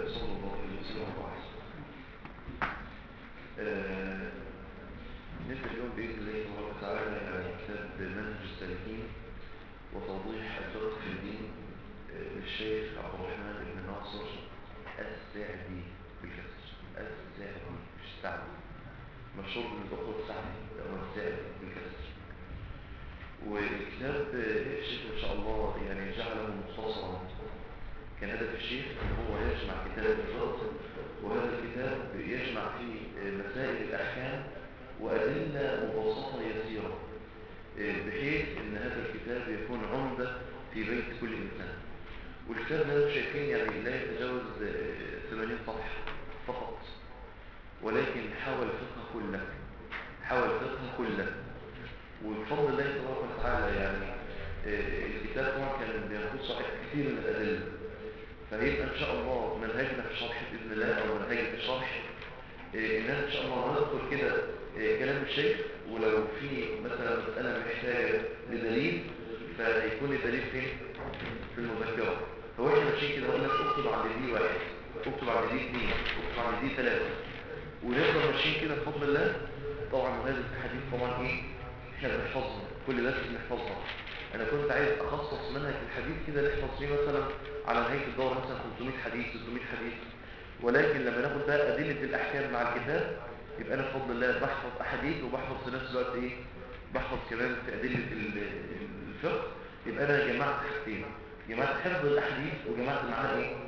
صلى الله عليه وسلم وبعد آه، نبدأ اليوم بإذن الله تبارك وتعالى على كتاب منهج السالكين وتوضيح الفقه في الدين آه، للشيخ عبد الرحمن بن ناصر السعدي بالكسر السعدي مش السعدي مشهور بالبقوة السعدي هو السعدي بالكسر والكتاب آه، الشيخ إن شاء الله يعني جعله مختصرا كان هدف الشيخ ان هو يجمع كتاب الفقه وهذا الكتاب يجمع فيه مسائل الاحكام وادله مبسطه يسيره بحيث ان هذا الكتاب يكون عمده في بيت كل انسان والكتاب ده شايفين يعني لا يتجاوز 80 صفحه فقط ولكن حاول الفقه كله حاول الفقه كله وبفضل الله تبارك وتعالى يعني الكتاب طبعا كان بينقص كثير من الادله فيبقى ان شاء الله منهجنا في الشرح باذن الله او منهج في الشرح إيه ان ان شاء الله نذكر كده إيه كلام الشيخ ولو في مثلا مساله محتاجه لدليل فيكون الدليل فين في المذكره فهو احنا ماشيين كده قلنا اكتب عند دي واحد اكتب عند دي اثنين اكتب عند دي ثلاثه ونفضل ماشيين كده بفضل الله طبعا هذه الحديث طبعا ايه احنا بنحفظها كل درس بنحفظها انا كنت عايز اخصص منهج الحديث كده نحفظ فيه مثلا على نهايه الدوره مثلا 500 حديث 600 حديث ولكن لما ناخد بقى ادله الاحكام مع الكتاب يبقى انا بفضل الله بحفظ احاديث وبحفظ في نفس الوقت ايه بحفظ كمان في ادله الفقه يبقى انا جمعت حاجتين جمعت حفظ الاحاديث وجمعت معاها ايه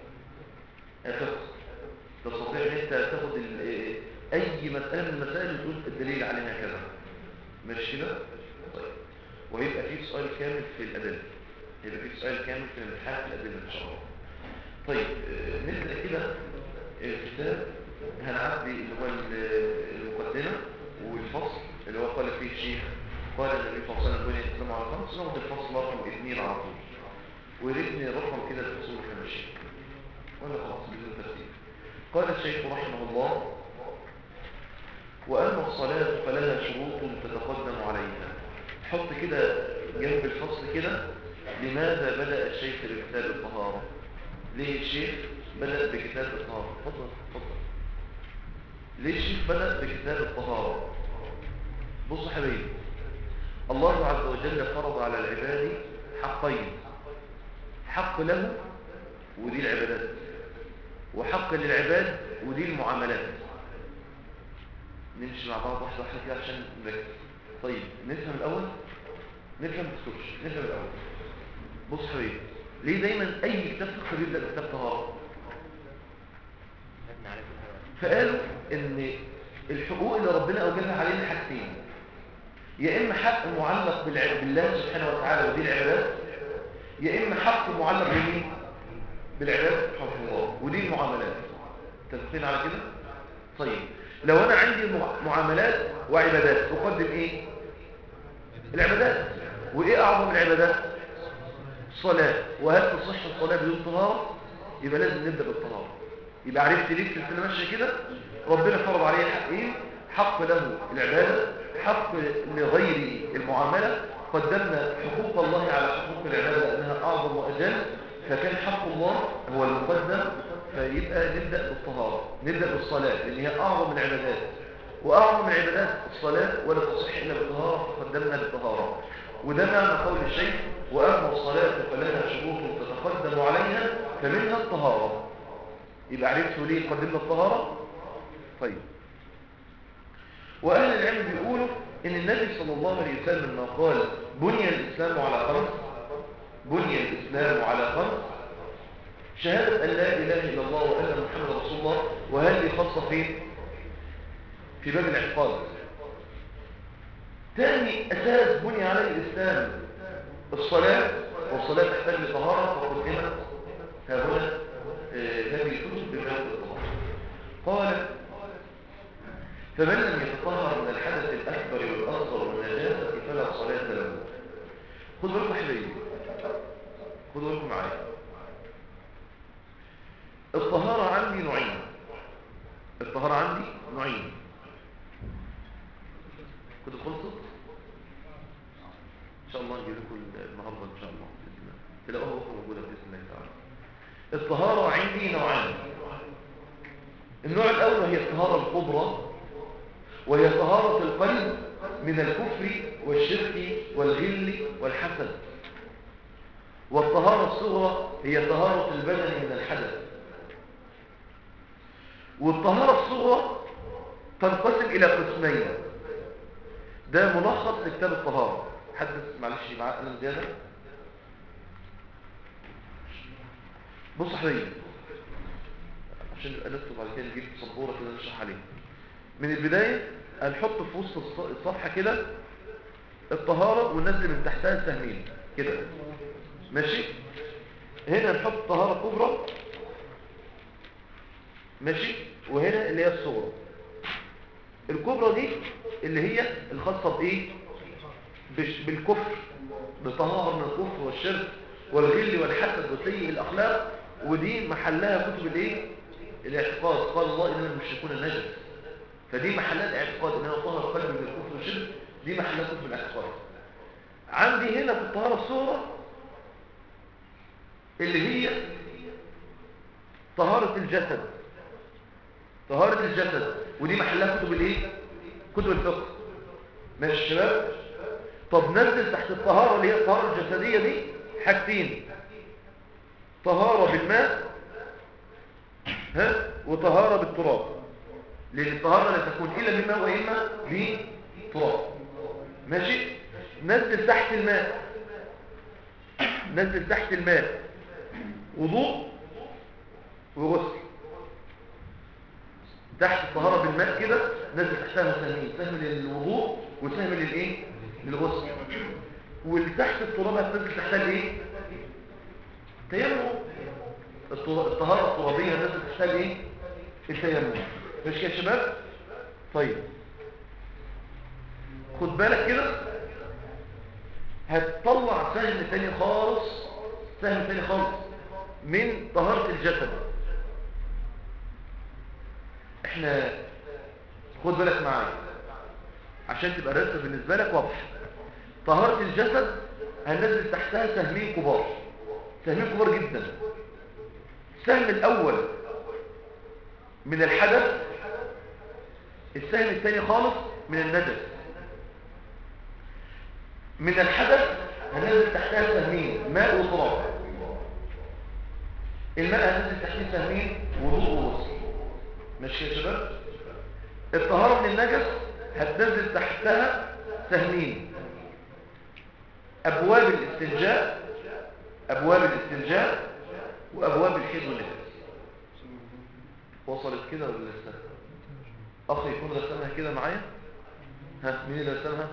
فقه تستطيع ان انت تاخد اي مساله من المسائل وتقول الدليل عليها كذا مش كده طيب وهيبقى في سؤال كامل في الادله يبقى في سؤال كامل في الامتحان في الادله ان شاء الله طيب نبدا كده الكتاب هنعدي اللي هو المقدمه والفصل اللي هو قال فيه الشيخ قال النبي صلى الله عليه وسلم بني الاسلام على خمس ناخد الفصل رقم اثنين على طول وريتني رقم كده الفصول احنا ماشيين ولا خلاص بدون ترتيب قال الشيخ رحمه الله واما الصلاه فلها شروط تتقدم عليها حط كده جنب الفصل كده لماذا بدأ الشيخ بكتاب الطهارة ليه الشيخ بدأ بكتاب الطهارة فضل فضل ليه الشيخ بدأ بكتاب الطهارة بص حبيبي الله عز وجل فرض على العباد حقين حق له ودي العبادات وحق للعباد ودي المعاملات نمشي مع بعض واحدة واحدة كده عشان نركز طيب نفهم الأول نفهم بسكوتش نفهم الأول بص حبيبي ليه دايما أي كتاب فقه بيبدأ بكتاب طهارة فقالوا إن الحقوق اللي ربنا أوجبها علينا حاجتين يا إما حق معلق بالله سبحانه وتعالى ودي العبادات يا إما حق معلق بمين بالعباد سبحانه الله ودي المعاملات تفقين على كده طيب لو أنا عندي معاملات وعبادات أقدم إيه العبادات وإيه أعظم العبادات الصلاة وهل تصح الصلاة بدون طهارة يبقى لازم نبدأ بالطهارة يبقى عرفت ليه السلسلة ماشية كده ربنا فرض عليه حقين حق له العبادة حق لغيره المعاملة قدمنا حقوق الله على حقوق العبادة لأنها أعظم وأجل فكان حق الله هو المقدم فيبقى نبدأ بالطهارة نبدأ بالصلاة لأن هي أعظم العبادات وأعظم العبادات الصلاة ولا تصح إلا بالطهارة فقدمنا بالطهارة وده معنى قول الشيخ وأما الصلاة فلها شروط تتقدم عليها فمنها الطهارة يبقى عرفتوا ليه قدمنا الطهارة طيب وأهل العلم بيقولوا إن النبي صلى الله عليه وسلم لما قال بني الإسلام على خمس بني الإسلام على خمس شهادة أن لا إله إلا الله وأن محمد رسول الله وهذه خاصة فين؟ في باب الاعتقاد ثاني أساس بني عليه الإسلام الصلاة والصلاة تحتاج لطهارة فقدمت ها هنا هذه الكتب بمعنى الطهارة قال فمن لم يتطهر من الحدث الأكبر والأصغر والنجاسة فلا صلاة له خذوا بالكم حبيبي خذوا بالكم معايا الطهارة عندي نوعين الطهارة عندي نوعين كنت خلصت ان شاء الله نجيب لكم النهارده ان شاء الله باذن الله تلاقوها بكره موجوده باذن الله تعالى الطهارة عندي نوعان النوع الأول وهي الطهارة الكبرى وهي طهارة القلب من الكفر والشرك والغل والحسد والطهارة الصغرى هي طهارة البدن من الحدث والطهارة الصغرى تنقسم إلى قسمين ده ملخص لكتاب الطهارة حدث معلش معاه قلم زيادة بص يا حبيبي عشان نبقى نكتب بعد كده نجيب سبوره كده نشرح عليها من البدايه هنحط في وسط الص- الصفحه كده الطهاره وننزل من تحتها السهمين كده ماشي هنا نحط طهاره كبرى ماشي وهنا اللي هي الصغرى الكبرى دي اللي هي الخاصه بايه بش- بالكفر بطهارة من الكفر والشرك والغل والحسد وسيء الأخلاق ودي محلها كتب الايه الاعتقاد قال الله إننا المشركون النجس فدي محلها الاعتقاد إنها طهر قلبي من الكفر والشرك دي محلها كتب الاعتقاد عندي هنا في الطهارة الصغرى اللي هي طهارة الجسد طهارة الجسد ودي محلها كتب الايه كتب الفقه ماشي يا شباب طب نزل تحت الطهارة اللي هي الطهارة الجسدية دي حاجتين طهارة بالماء ها وطهارة بالتراب لأن الطهارة لا تكون إلا بالماء وإما بتراب ماشي نزل تحت الماء نزل تحت الماء وضوء وغسل تحت الطهارة بالماء كده نزل تحتها سهمين سهم للوضوء وسهم للايه للغسل والتحت التراب هتنزل تحتها الايه تيمم الط- الطهارة الترابية نزل تحتها الايه التيمم مش كده يا شباب طيب خد بالك كده هتطلع سهم تاني خالص سهم تاني خالص من طهارة الجسد احنا خد بالك معايا عشان تبقى الرسم بالنسبة لك واضح طهارة الجسد هننزل تحتها سهمين كبار سهمين كبار جدا السهم الأول من الحدث السهم الثاني خالص من النجس من الحدث هننزل تحتها سهمين ماء وتراب الماء هننزل تحتها سهمين وضوء وغسل ماشي يا شباب الطهارة من النجس هتنزل تحتها سهمين أبواب الاستنجاء أبواب الاستنجاء وأبواب الحيض والنفاس وصلت كده ولا لسه أخي يكون رسمها كده معايا ها مين اللي رسمها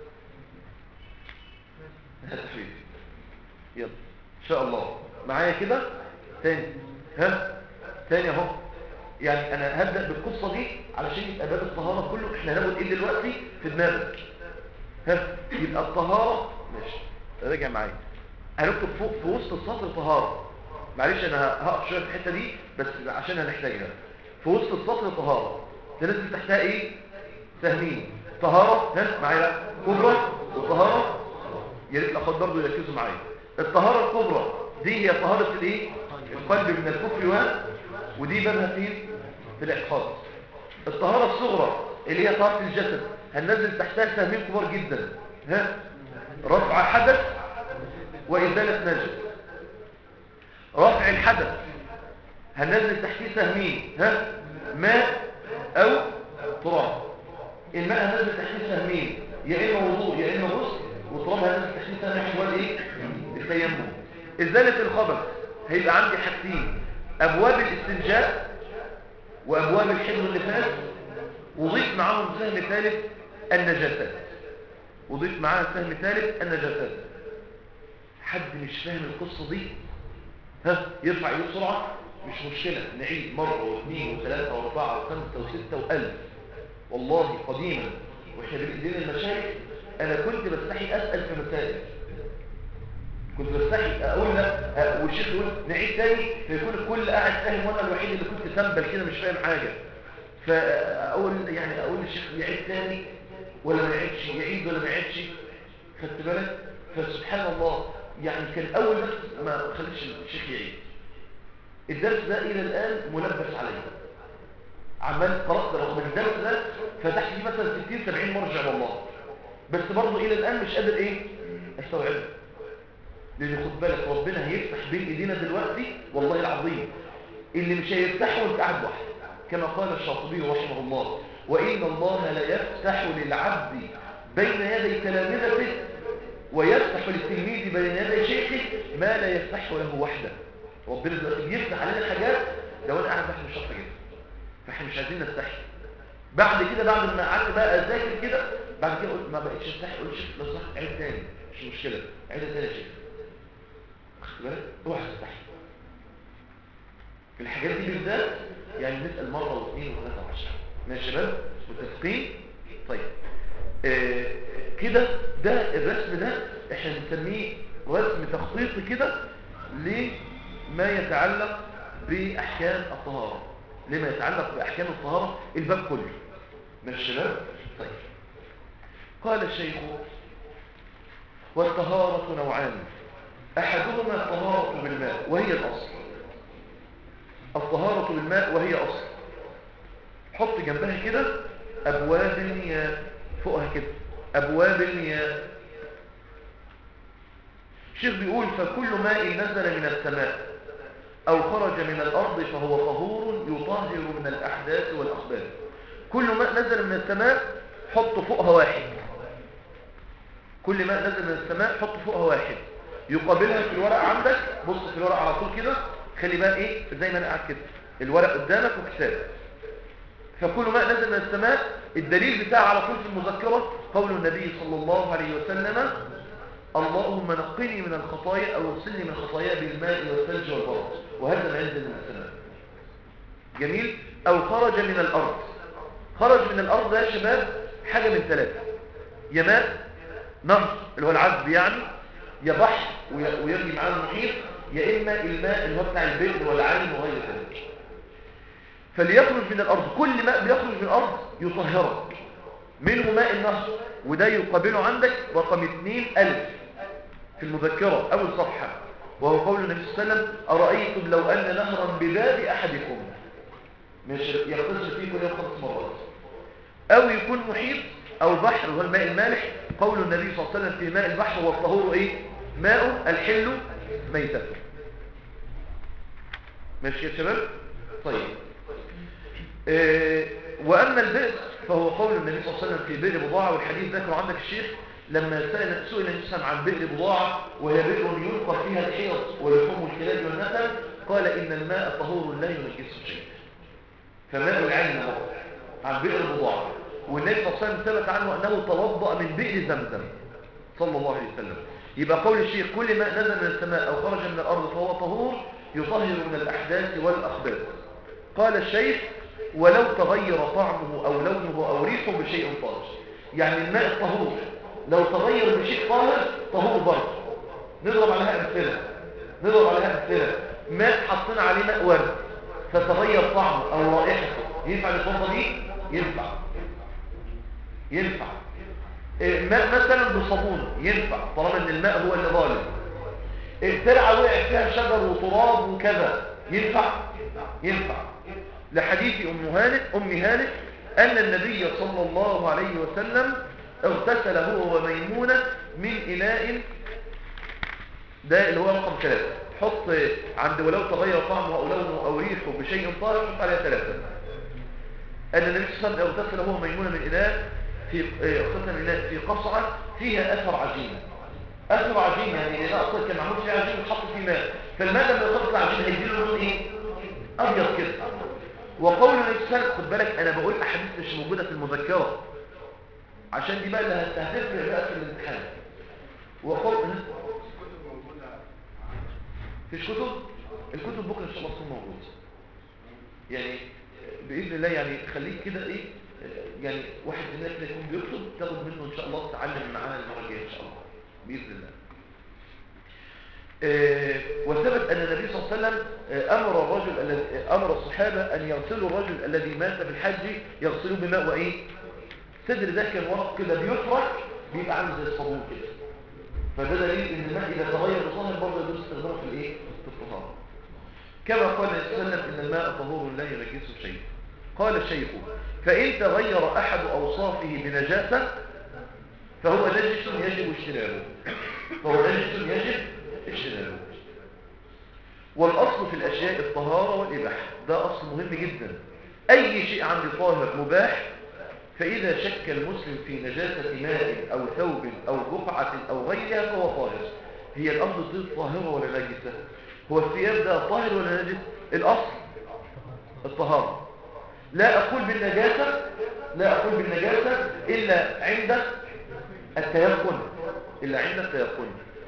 ها تحبيبي يلا إن شاء الله معايا كده تاني ها تاني اهو يعني انا هبدأ بالقصة دي علشان يبقى باب الطهارة كله احنا هناخد ايه دلوقتي في دماغك ها يبقى الطهارة ماشي راجع معايا هنكتب فوق في وسط السطر طهارة معلش انا هقف شوية في الحتة دي بس عشان هنحتاجها في وسط السطر طهارة تنزل تحتها ايه سهمين طهارة ها معايا كبرى وطهارة يا ريت الاخوات برضه يركزوا معايا الطهارة الكبرى دي هي طهارة الايه القلب من الكفر و ودي بابها فين في الاعتقاد الطهارة الصغرى اللي هي طهارة الجسد هننزل تحتها سهمين كبار جدا ها رفع حدث وإزالة نجس رفع الحدث هننزل تحتيه سهمين ها ماء أو تراب الماء هننزل تحتيه سهمين يا إما وضوء يا إما غسل والتراب هننزل تحتيه سهم حوال إيه التيمم إزالة الخبث هيبقى عندي حاجتين أبواب الاستنجاء وأبواب الحل والنفاس وضيف معاهم سهم ثالث النجاسات وضيف معاها سهم ثالث النجاسات حد مش فاهم القصة دي ها يرفع ايده بسرعة مش مشكلة نعيد مرة واثنين وثلاثة واربعة وخمسة وستة والف والله قديما واحنا بنقدم المشايخ انا كنت بستحي اسأل في مسائل كنت بستحي اقول لا والشيخ يقول نعيد تاني فيكون الكل قاعد فاهم وانا الوحيد اللي كنت تنبل كده مش فاهم حاجة فاقول يعني اقول للشيخ يعيد تاني ولا ما يعيدش يعيد ولا ما يعيدش خدت بالك فسبحان الله يعني كان اول بس ما خليش الشيخ يعيد الدرس ده الى الان ملبس عليه عمال قرات رغم الدرس ده فتحت فيه مثلا 60 70 مرجع والله بس برضه الى الان مش قادر ايه استوعبه لان خد بالك ربنا هيفتح بين ايدينا دلوقتي والله العظيم اللي مش هيفتحه وانت قاعد لوحدك كما قال الشاطبي رحمه الله وان الله لا يفتح للعبد بين يدي تلامذته ويفتح للتلميذ بين يدي شيخه ما لا يفتح له وحده ربنا دلوقتي بيفتح علينا حاجات لو انا قاعد تحت مش هعرف اجيبها فاحنا مش عايزين نستحي بعد كده بعد ما قعدت بقى اذاكر كده بعد كده قلت ما بقتش استحي قلت شيخ لو صح عيد تاني مش مشكله عيد تاني يا شيخ واخد بالك اوعى تستحي في الحاجات دي بالذات يعني نسال مره واثنين وثلاثه وعشره ماشي يا شباب متفقين طيب آه كده ده الرسم ده احنا بنسميه رسم تخطيطي كده لما يتعلق باحكام الطهاره لما يتعلق باحكام الطهاره الباب كله ماشي يا شباب طيب قال الشيخ والطهاره نوعان احدهما الطهاره بالماء وهي الاصل الطهاره بالماء وهي اصل حط جنبها كده ابواب المياه فوقها كده ابواب المياه الشيخ بيقول فكل ماء نزل من السماء او خرج من الارض فهو طهور يطهر من الاحداث والاخبار كل ماء نزل من السماء حط فوقها واحد كل ماء نزل من السماء حط فوقها واحد يقابلها في الورق عندك بص في الورق على طول كده خلي بقى ايه زي ما انا قاعد كده الورق قدامك وكتاب فكل ماء نزل من السماء الدليل بتاعه على طول في المذكرة قول النبي صلى الله عليه وسلم اللهم نقني من الخطايا أو اغسلني من الخطايا بالماء والثلج والبرد وهذا ما ينزل من السماء جميل أو خرج من الأرض خرج من الأرض ده يا شباب حاجة من ثلاثة يا ماء نهر اللي هو العذب يعني يا بحر ويجري معاه المحيط يا إما الماء اللي هو بتاع البئر والعين وغير ذلك فليخرج من الأرض كل ماء بيخرج من الأرض يطهرك منه ماء النهر وده يقابله عندك رقم 2 ألف في المذكرة أول صفحة وهو قول النبي صلى الله عليه وسلم أرأيتم لو أن نهرا بباب أحدكم مش يغتسل فيه كل يوم خمس مرات أو يكون محيط أو بحر وهو الماء المالح قول النبي صلى الله عليه وسلم في ماء البحر والطهور إيه ماء الحل ميتته ماشي يا شباب طيب إيه وأما البئر فهو قول النبي صلى الله عليه وسلم في بئر بضاعة والحديث ذكره عندك الشيخ لما سأل سئل النبي صلى الله عليه وسلم عن بئر بضاعة وهي بئر يلقى فيها الحيض ولحوم الكلاب والنسل قال إن الماء طهور لا ينجسه شيء فماء العين هو عن بئر بضاعة والنبي صلى الله عليه وسلم ثبت عنه أنه توضأ من بئر زمزم صلى الله عليه وسلم يبقى قول الشيخ كل ماء نزل من السماء أو خرج من الأرض فهو طهور يطهر من الأحداث والأخبار قال الشيخ ولو تغير طعمه أو لونه أو ريحه بشيء طاهر يعني الماء الطهور لو تغير بشيء طاهر طهور برضه نضرب عليها أمثلة نضرب عليها أمثلة ماء حطينا عليه ماء ورد فتغير طعمه أو رائحته ينفع الفضة دي؟ ينفع ينفع ماء مثلا بصابون ينفع طالما ان الماء هو اللي غالب الترعة وقع فيها شجر وتراب وكذا ينفع ينفع لحديث أم هانئ أم هانئ أن النبي صلى الله عليه وسلم اغتسل هو وميمونة من إناء ده اللي هو رقم ثلاثة حط عند ولو تغير طعمه أو لونه أو ريحه بشيء طاهر حط عليها ثلاثة أن النبي صلى الله عليه وسلم اغتسل هو وميمونة من إناء في اغتسل من إناء في قصعة فيها أثر عجين أثر عجين يعني الإناء أصلا كان معمول فيه عجين وحط فيه ماء فالماء لما يخلط العجين هيديله لون إيه؟ أبيض كده وقول الإنسان خد بالك أنا بقول أحاديث مش موجودة في المذكرة عشان دي بقى اللي هتفرق بقى في الامتحان وقول فيش كتب الكتب بكرة إن شاء الله تكون موجودة يعني بإذن الله يعني خليك كده إيه يعني واحد مننا كده يكون بيكتب تاخد منه إن شاء الله تتعلم معانا المرة الجاية إن شاء الله بإذن الله وثبت أن النبي صلى الله عليه وسلم أمر الرجل الذي أمر الصحابة أن يغسلوا الرجل الذي مات في الحج يغسلوه بماء وإيه صدر ده كان ورق كده بيفرك بيبقى عامل زي الصابون كده فده دليل ان الماء اذا تغير بطاهر برضه يجوز استخدامه في الايه في الطهاره كما قال النبي صلى الله عليه وسلم إن الماء طهور لا ينجسه شيء قال الشيخ فإن تغير أحد أوصافه بنجاسة فهو نجس يجب اجتنابه فهو نجس يجب اجتنابه والأصل في الأشياء الطهارة والإباحة ده أصل مهم جدا أي شيء عندي طاهر مباح فإذا شك المسلم في نجاسة ماء أو ثوب أو بقعة أو غيرها فهو طاهر هي الأرض دي طاهرة ولا نجسة هو الثياب ده طاهر ولا نجس الأصل الطهارة لا أقول بالنجاسة لا أقول بالنجاسة إلا عند التيقن إلا عند التيقن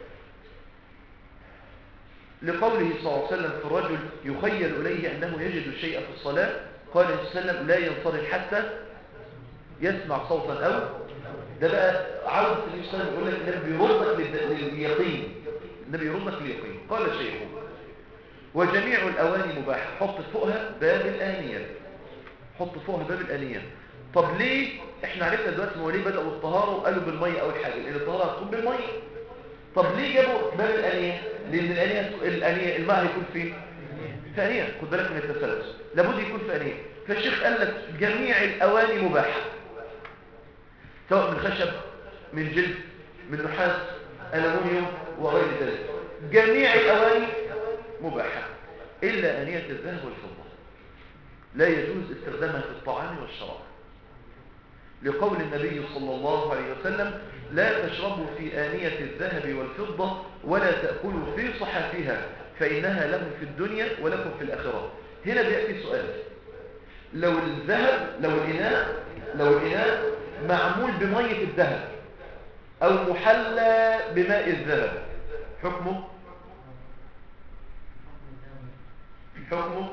لقوله صلى الله عليه وسلم في الرجل يخيل إليه أنه يجد الشيء في الصلاة قال صلى الله عليه وسلم لا ينصرف حتى يسمع صوتا أو ده بقى عاوز النبي صلى الله عليه وسلم يقول لك النبي يردك لليقين النبي يردك لليقين قال شيخه وجميع الأواني مباحة حط فوقها باب الآنية حط فوقها باب الآنية طب ليه احنا عرفنا دلوقتي هو ليه بدأوا الطهارة وقالوا بالمية أول حاجة لأن الطهارة هتكون بالمية طب ليه جابوا باب الآنية لأن الآنية, الآنية الماء هيكون فين في آنية خد بالك من التسلسل لابد يكون في آنية فالشيخ قال لك جميع الأواني مباحة سواء من خشب من جلد من نحاس ألمونيوم وغير ذلك جميع الأواني مباحة إلا آنية الذهب والفضة لا يجوز استخدامها في الطعام والشراب لقول النبي صلى الله عليه وسلم لا تشربوا في آنية الذهب والفضة ولا تأكلوا في صحافها فإنها لهم في الدنيا ولكم في الآخرة هنا بيأتي سؤال لو الذهب لو الإناء لو الإناء معمول بمية الذهب أو محلى بماء الذهب حكمه حكمه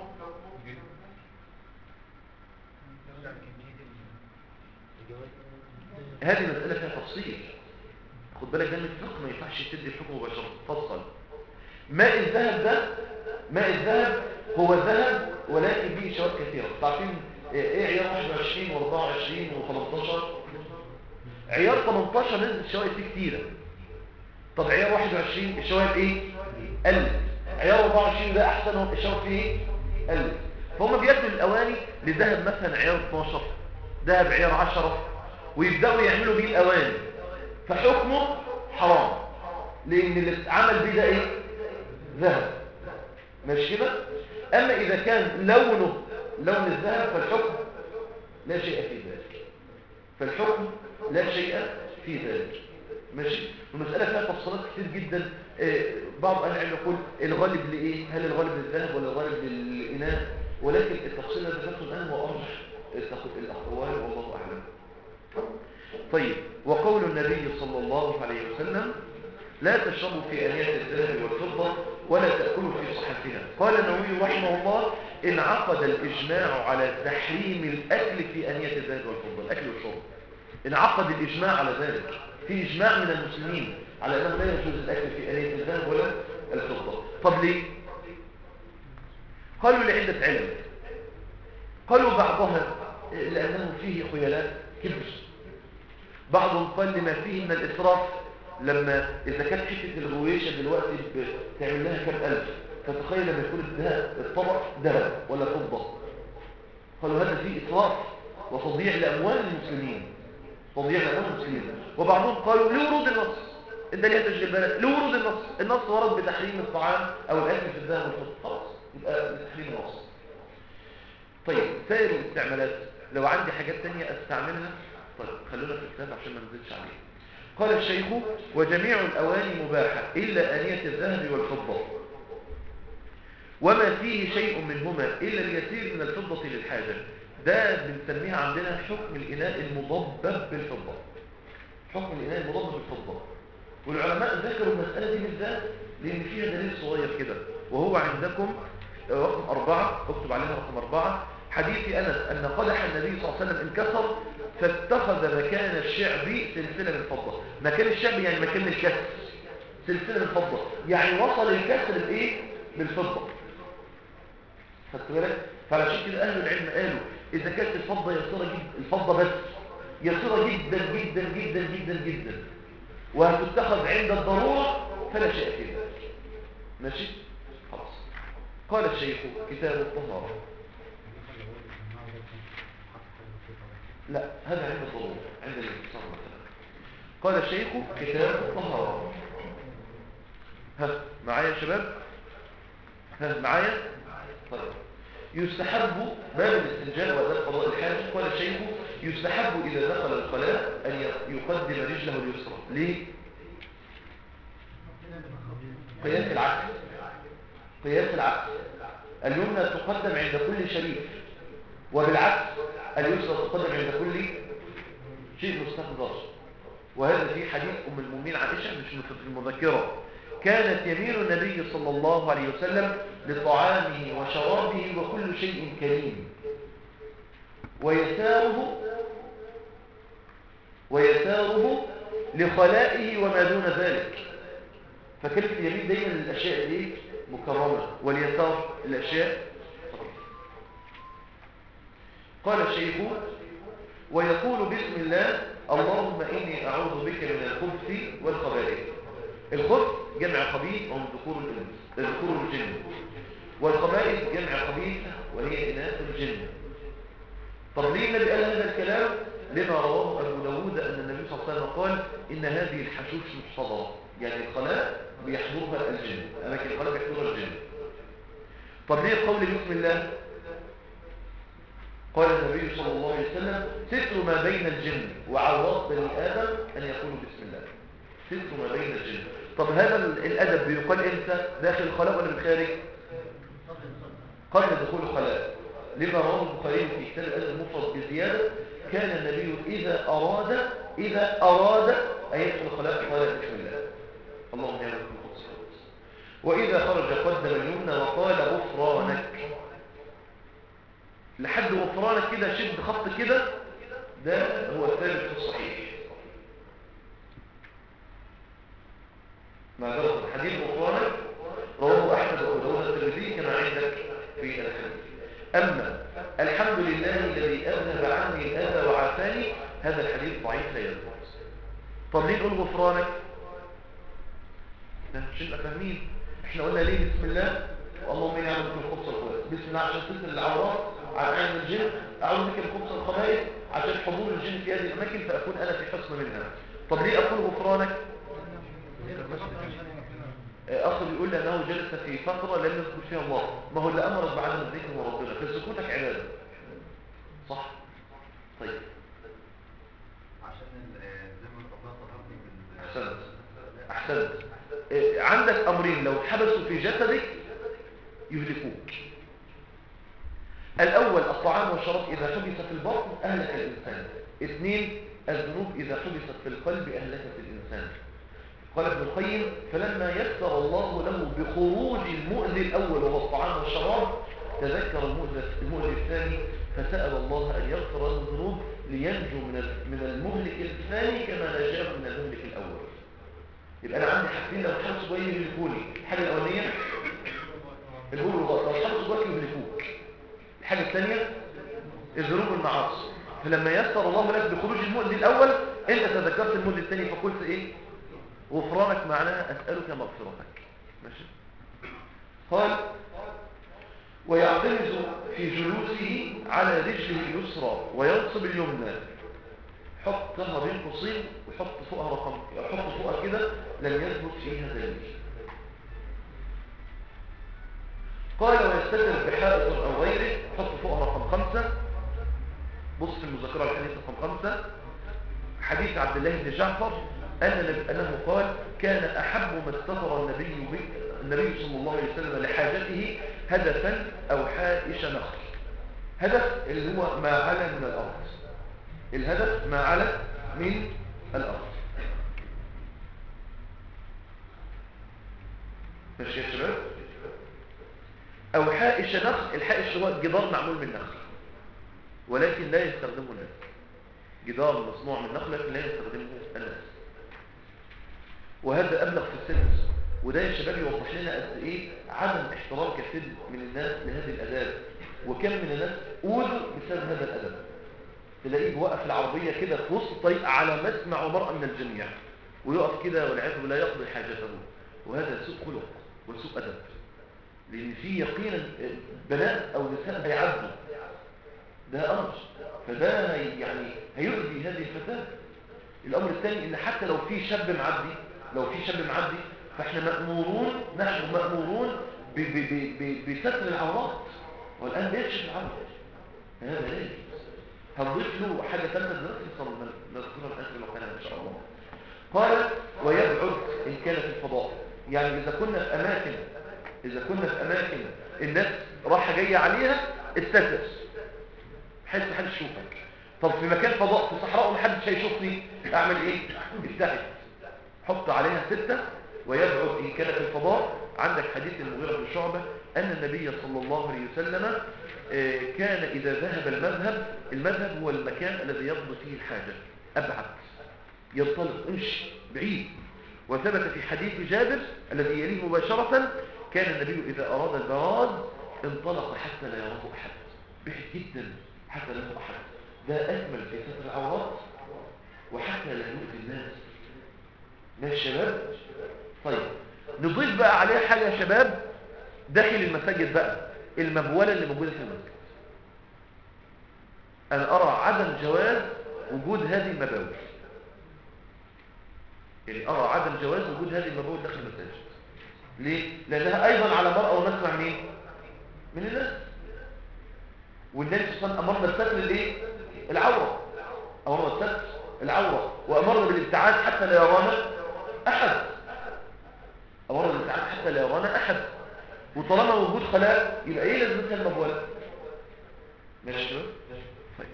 هذه مسألة فيها تفصيل خد بالك ده من الفقه ما ينفعش تدي الحكم مباشرة تفصل ماء الذهب ده ماء الذهب هو ذهب ولكن فيه شوائب كثيرة تعرفين ايه عيار 21 و24 و18 عيار 18 نزل الشوائب فيه كتيرة طب عيار 21 الشوائب ايه قلت عيار 24 ده احسن الشوائب فيه ايه قلت فهم بياكلوا الاواني لذهب مثلا عيار 12 ذهب عيار 10 ويبداوا يعملوا بيه الاواني فحكمه حرام لان اللي اتعمل بيه ده ايه ذهب ماشي كده اما اذا كان لونه لون الذهب فالحكم لا شيء في ذلك فالحكم لا شيء في ذلك ماشي المسألة فيها تفصيلات كتير جدا بعض أهل العلم يقول الغالب لإيه هل الغالب للذهب ولا الغالب للإناء ولكن التفصيل اللي ذكرته الآن هو أرجح الأقوال والله أعلم طيب وقول النبي صلى الله عليه وسلم لا تشربوا في آنية الذهب والفضة ولا تأكلوا في صحفها قال النووي رحمه الله انعقد الإجماع على تحريم الأكل في آنية الذهب والفضة الأكل والشرب انعقد الإجماع على ذلك في إجماع من المسلمين على أنه لا يجوز الأكل في آنية الذهب ولا الفضة طب ليه؟ قالوا لعدة علم قالوا بعضها لأنه فيه خيالات كبر بعضهم قال لما فيه من الإسراف لما إذا كانت حتة الغويشة دلوقتي بتعمل لها كم ألف فتخيل لما يكون الذهب الطبق ذهب ولا فضة قالوا هذا فيه إسراف وتضييع لأموال المسلمين تضييع لأموال المسلمين وبعضهم قالوا لورود النص انت ليه تشغل بالك لورود النص النص ورد بتحريم الطعام أو الأكل في الذهب والفضة خلاص يبقى بتحريم النص طيب سائر الاستعمالات لو عندي حاجات تانية استعملها طيب خلونا في الكتاب عشان ما نزلش عليه قال الشيخ وجميع الأواني مباحة إلا آنية الذهب والفضة وما فيه شيء منهما إلا اليسير من الفضة للحاجة ده بنسميها عندنا حكم الإناء المضبب بالفضة حكم الإناء المضبب بالفضة والعلماء ذكروا المسألة دي بالذات لأن فيها دليل صغير كده وهو عندكم رقم أربعة اكتب عليها رقم أربعة حديث أنس أن قدح النبي صلى الله عليه وسلم انكسر فاتخذ مكان الشعب سلسلة من فضة مكان الشعب يعني مكان الكسر سلسلة من فضة يعني وصل الكسر بإيه؟ بالفضة خدت بالك؟ فعلشان كده أهل العلم قالوا إذا كانت الفضة يسيرة جدا الفضة بس يسيرة جدا جدا جدا جدا جدا وهتتخذ عند الضرورة فلا شيء في ذلك ماشي؟ خلاص قال الشيخ كتاب الطهارة لا هذا عند الضرورة عند الاتصال مثلا قال الشيخ كتاب الطهارة ها معايا يا شباب ها معايا طيب يستحب باب الاستنجاء وأداء قضاء الحاج قال الشيخ يستحب إذا دخل الخلاء أن يقدم رجله اليسرى ليه؟ قياس العكس قياس العكس اليمنى تقدم عند كل شريف وبالعكس اليسرى تقدم عند كل شيء مستقذر وهذا في حديث أم المؤمنين عائشة مش في المذكرة كانت يمين النبي صلى الله عليه وسلم لطعامه وشرابه وكل شيء كريم ويساره ويساره لخلائه وما دون ذلك فكلمة اليمين دايما الأشياء دي مكرمة واليسار الأشياء قال الشيخ ويقول بسم الله اللهم إني أعوذ بك من الخبث والخبائث الخبث جمع خبيث وهم ذكور الإنس ذكور الجن والخبائث جمع خبيثة وهي إناث الجن طب ليه النبي قال هذا الكلام لما رواه أبو داود أن النبي صلى الله عليه وسلم قال إن هذه الحشوش محتضرة يعني الخلاء بيحضرها الجن أماكن الخلاء بيحضرها الجن طب ليه قول بسم الله قال النبي صلى الله عليه وسلم ستر ما بين الجن وعورات بني آدم أن يقولوا بسم الله ستر ما بين الجن طب هذا الأدب بيقال إمتى داخل الخلاء ولا بالخارج قبل دخول الخلاء لما رواه البخاري في كتاب الأدب المفرد بزيادة كان النبي إذا أراد إذا أراد أن يدخل الخلاء قال بسم الله اللهم يا رب القدس وإذا خرج قدم اليمنى وقال غفرانك لحد غفرانك كده شد خط كده ده هو الثالث في الصحيح ما جرى حديث غفرانك رواه أحمد وأبو داود الترمذي كما عندك في الحديث أما الحمد لله الذي أذهب عني الأذى وعافاني هذا الحديث ضعيف لا يثبت طب ليه نقول غفرانك مش نبقى فاهمين احنا قلنا ليه بسم الله اللهم اني اعوذ بك من الخبث والخبائث بسم الله عشان تستر العورات على عين الجن اعوذ بك من الخبث والخبائث عشان حضور الجن في هذه الاماكن فاكون انا في حصن منها طب ليه اقول غفرانك اخر بيقول لي انه جلس في فتره لم يذكر فيها الله ما هو اللي امرك بعدم الذكر هو ربنا فسكوتك عباده صح طيب عشان زي ما ربنا طهرني من احسنت احسنت إيه، عندك امرين لو حبسوا في جسدك يهلكوك الاول الطعام والشراب اذا حبس في البطن اهلك الانسان اثنين الذنوب اذا حبست في القلب اهلكت الانسان قال ابن القيم فلما يسر الله له بخروج المؤذي الاول وهو الطعام والشراب تذكر المؤذي المؤذي الثاني فسال الله ان يغفر له الذنوب لينجو من ال- من المهلك الثاني كما نجاه من المهلك الاول يبقى انا عندي حاجتين لو حبس جوايا يهلكوني الحاجه الاولانيه الهول والغلط لو حبس جواك يهلكوك الحاجه الثانيه الذنوب والمعاصي فلما يسر الله لك بخروج المؤذي الاول انت تذكرت المؤذي الثاني فقلت ايه غفرانك معناها اسالك مغفرتك ماشي قال ويعتمد في جلوسه على رجله اليسرى وينصب اليمنى حطها بين قوسين وحط فوقها رقم حط فوقها كده لم يثبت فيها دليل قال ويستتر بحائط او غيره حط فوقها رقم خمسة بص في المذكرة الحديث رقم خمسة حديث عبد الله بن جعفر أن أنه قال كان أحب ما استطر النبي به النبي صلى الله عليه وسلم لحاجته هدفا أو حائش نخل هدف اللي هو ما علا من الأرض الهدف ما علا من الأرض ماشي يا شباب أو حائش نخل الحائش هو جدار معمول من نخل ولكن لا يستخدمه الناس جدار مصنوع من نخل لكن لا يستخدمه الناس وهذا أبلغ في السن وده يا شباب يوضح لنا قد إيه عدم احترام كثير من الناس لهذه الأداب وكم من الناس أوذوا بسبب هذا الأدب تلاقيه واقف العربية كده في وسط الطريق على مسمع ومرأة من الجميع ويقف كده والعياذ بالله يقضي حاجته وهذا سوء خلق وسوء أدب لان في يقينا بنات او نساء هيعدوا ده امر فده هي يعني هيؤذي هذه الفتاه الامر الثاني ان حتى لو في شاب معدي لو في شاب معدي فاحنا مامورون نحن مامورون ب- ب- ب- ب- بستر العورات والان بيكشف العورات هذا ليه هنضيف له حاجه ثالثه دلوقتي نصل- نذكرها الان في مكانها ان شاء الله قال ويبعد ان كان في الفضاء يعني اذا كنا في اماكن اذا كنا في اماكن الناس رايحه جايه عليها استتر حيث محدش يشوفك طب في مكان فضاء في صحراء ومحدش هيشوفني اعمل ايه ابتعد حط عليها ستة ويبعد ان كان في الفضاء عندك حديث المغيرة بن شعبة ان النبي صلى الله عليه وسلم آه، كان اذا ذهب المذهب المذهب هو المكان الذي يقضي فيه الحاجة ابعد ينطلق امشي بعيد وثبت في حديث جابر الذي يليه مباشرة كان النبي إذا أراد البراز انطلق حتى لا يراه أحد بعيد جدا حتى لا يراه أحد ده أكمل في ستر العورات وحتى لا يؤذي الناس ماشي شباب طيب نضيف بقى عليه حاجة يا شباب داخل المساجد بقى المبولة اللي موجودة في المسجد أنا أرى عدم جواز وجود هذه المباول يعني أرى عدم جواز وجود هذه المباول داخل المساجد ليه؟ لأنها أيضا على مرأة ونسمع مين؟ من الناس والنبي صلى الله عليه وسلم أمرنا بستر الإيه؟ العورة أمرنا بستر العورة وأمرنا بالابتعاد حتى لا يرانا أحد أمرنا بالابتعاد حتى لا يرانا أحد وطالما وجود خلاء يبقى إيه لازمتها المبولة؟ ماشي شباب؟ طيب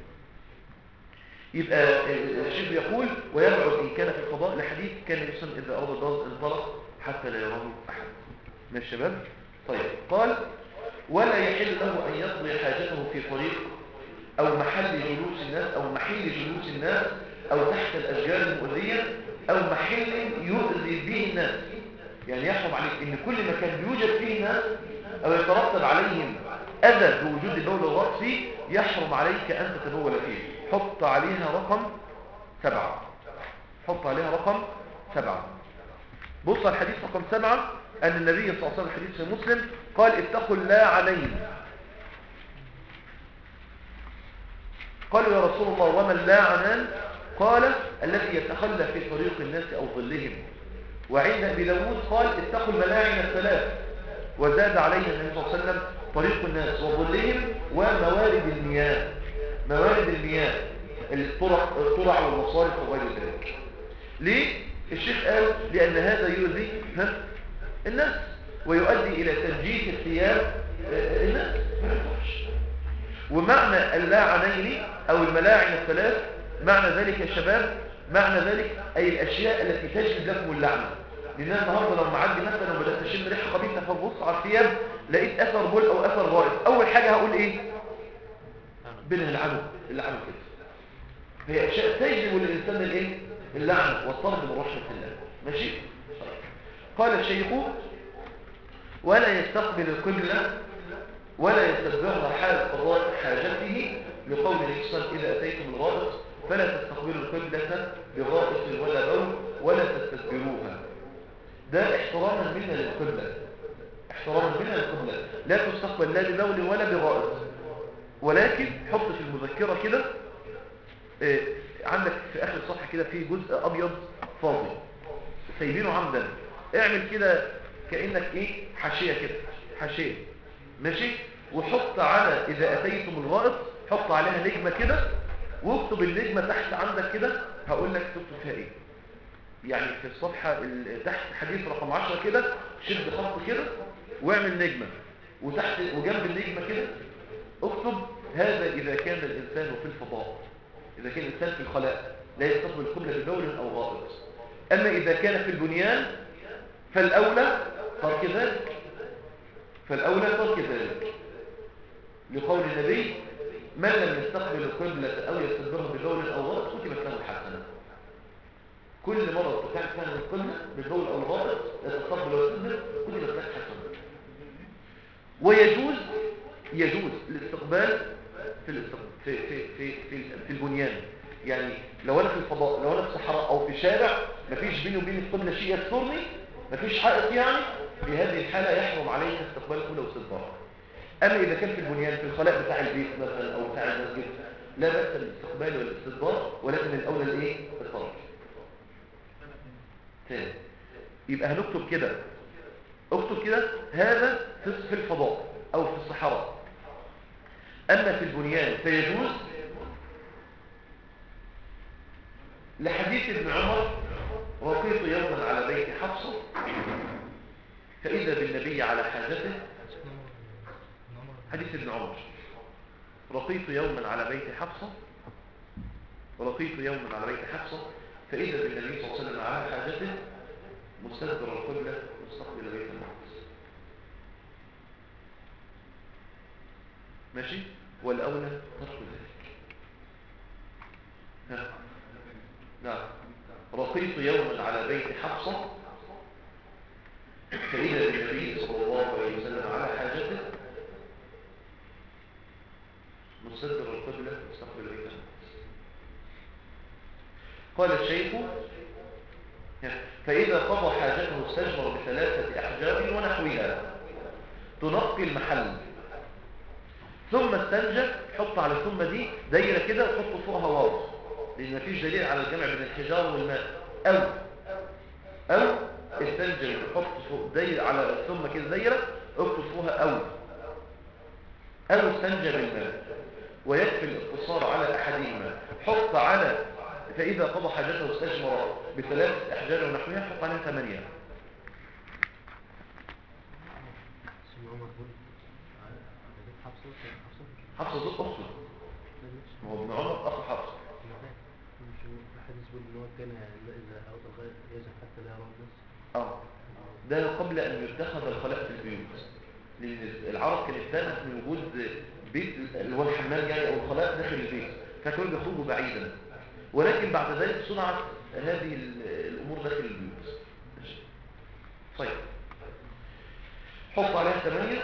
يبقى الشيخ يقول ويبعد إن كان في الفضاء لحديث كان يسمى إذا أراد الغاز انطلق حتى لا يراه أحد من الشباب طيب قال ولا يحل له أن يقضي حاجته في طريق أو محل جلوس الناس أو محل جلوس الناس أو تحت الأشجار المؤذية أو محل يؤذي به الناس يعني يحرم عليك إن كل مكان بيوجد فيه ناس أو يترتب عليهم أذى بوجود البول والغط فيه يحرم عليك أن تتبول فيه حط عليها رقم سبعة حط عليها رقم سبعة بص على الحديث رقم سبعة أن النبي صلى الله عليه وسلم حديث في مسلم قال اتقوا اللاعنين قالوا يا رسول الله وما اللاعنان قال الذي يتخلى في طريق الناس أو ظلهم وعند أبي داود قال اتقوا الملاعن الثلاث وزاد عليه النبي صلى الله عليه وسلم طريق الناس وظلهم وموارد المياه موارد المياه الطرق الطرع والمصارف وغير ذلك ليه؟ الشيخ قال لأن هذا يؤذي ها؟ الناس ويؤدي إلى تنجيس الثياب آه، الناس ما ينفعش. ومعنى اللاعنين أو الملاعن الثلاث معنى ذلك يا شباب معنى ذلك أي الأشياء التي تجلب لكم اللعنة لأن أنا النهارده لو معدي مثلا وبدأت أشم ريحة خبيثة فببص على الثياب لقيت أثر بول أو أثر غائط أول حاجة هقول إيه؟ بينها العنو العنو كده هي أشياء تجلب للإنسان الإيه؟ اللعنة والطرد من رحمة الله ماشي؟ قال الشيخ ولا يستقبل القبلة ولا يستدبرها حال قضاء حاجته لقول النبي صلى الله عليه وسلم إذا أتيتم الغائط فلا تستقبلوا القبلة بغائط ولا بول ولا تستدبروها ده احتراما منا للقبلة احتراما منا للقبلة لا تستقبل لا ببول ولا بغائط ولكن حط في المذكرة كده اه عندك في آخر الصفحة كده في جزء أبيض فاضي سايبينه عمدا اعمل كده كأنك ايه حاشية كده حاشية ماشي وحط على إذا أتيتم الغائط حط عليها نجمة كده واكتب النجمة تحت عندك كده هقول لك تكتب فيها ايه يعني في الصفحة ال- تحت حديث رقم 10 كده شد خط كده واعمل نجمة وتحت وجنب النجمة كده اكتب هذا إذا كان الإنسان في الفضاء إذا كان الإنسان في الخلاء لا يستقبل القبلة ببول أو غائط أما إذا كان في البنيان فالأولى ترك ذلك فالأولى ترك ذلك لقول النبي من لم يستقبل القبلة أو يستدبرها ببول أو غائط كتبت له حسنة كل مرة كان كان القبلة ببول أو غائط يستقبل ويستدبر كتبت له حسنة ويجوز يجوز الاستقبال في الاستقبال في في في في, في البنيان يعني لو انا في الفضاء لو انا في صحراء او في شارع مفيش بيني وبين القبلة شيء يسترني مفيش حائط يعني في هذه الحالة يحرم عليك استقبال القبلة واستدبارها أما إذا كان في البنيان في الخلاء بتاع البيت مثلا أو بتاع المسجد لا بأس بالاستقبال والاستدبار ولكن الأولى الإيه؟ الطرف تاني يبقى هنكتب كده اكتب كده هذا في في الفضاء أو في الصحراء أما في البنيان فيجوز لحديث ابن عمر رقيت يوما على بيت حفصة فإذا بالنبي على حاجته حديث ابن عمر رقيت يوما على بيت حفصة رقيت يوما على بيت حفصة فإذا بالنبي صلى الله عليه وسلم على حاجته مستدبر القبلة مستقبل بيت المقدس ماشي والأولى ترك ذلك ها نعم رقيت يوما على بيت حفصة فإذا بالنبي صلى الله عليه وسلم على حاجته مستدبر القبلة مستقبل بيت المقدس قال الشيخ فإذا قضى حاجته استجمر بثلاثة أحجار ونحوها تنقي المحل ثم استنجى حط على الثم دي دايرة كده وحط فوقها واو لأن مفيش دليل على الجمع بين الحجار والماء أو أو استنجى وحط فوق دايرة على الثم كده دايرة اكتب فوقها أو أو استنجى بالماء ويكفي الاقتصار على أحدهما حط على فإذا قضى حاجته استجمر بثلاث أحجار ونحوها حط عليها ثمانية حفصة ضد أخته ما هو ابن عمر أخو حفصة اه ده قبل أن يتخذ الخلاء في البيوت لأن العرب كانت تانت من وجود بيت اللي هو الحمام يعني أو الخلاء داخل البيت فكانوا بيخرجوا بعيدا ولكن بعد ذلك صنعت هذه الأمور داخل البيوت طيب حط عليها ثمانية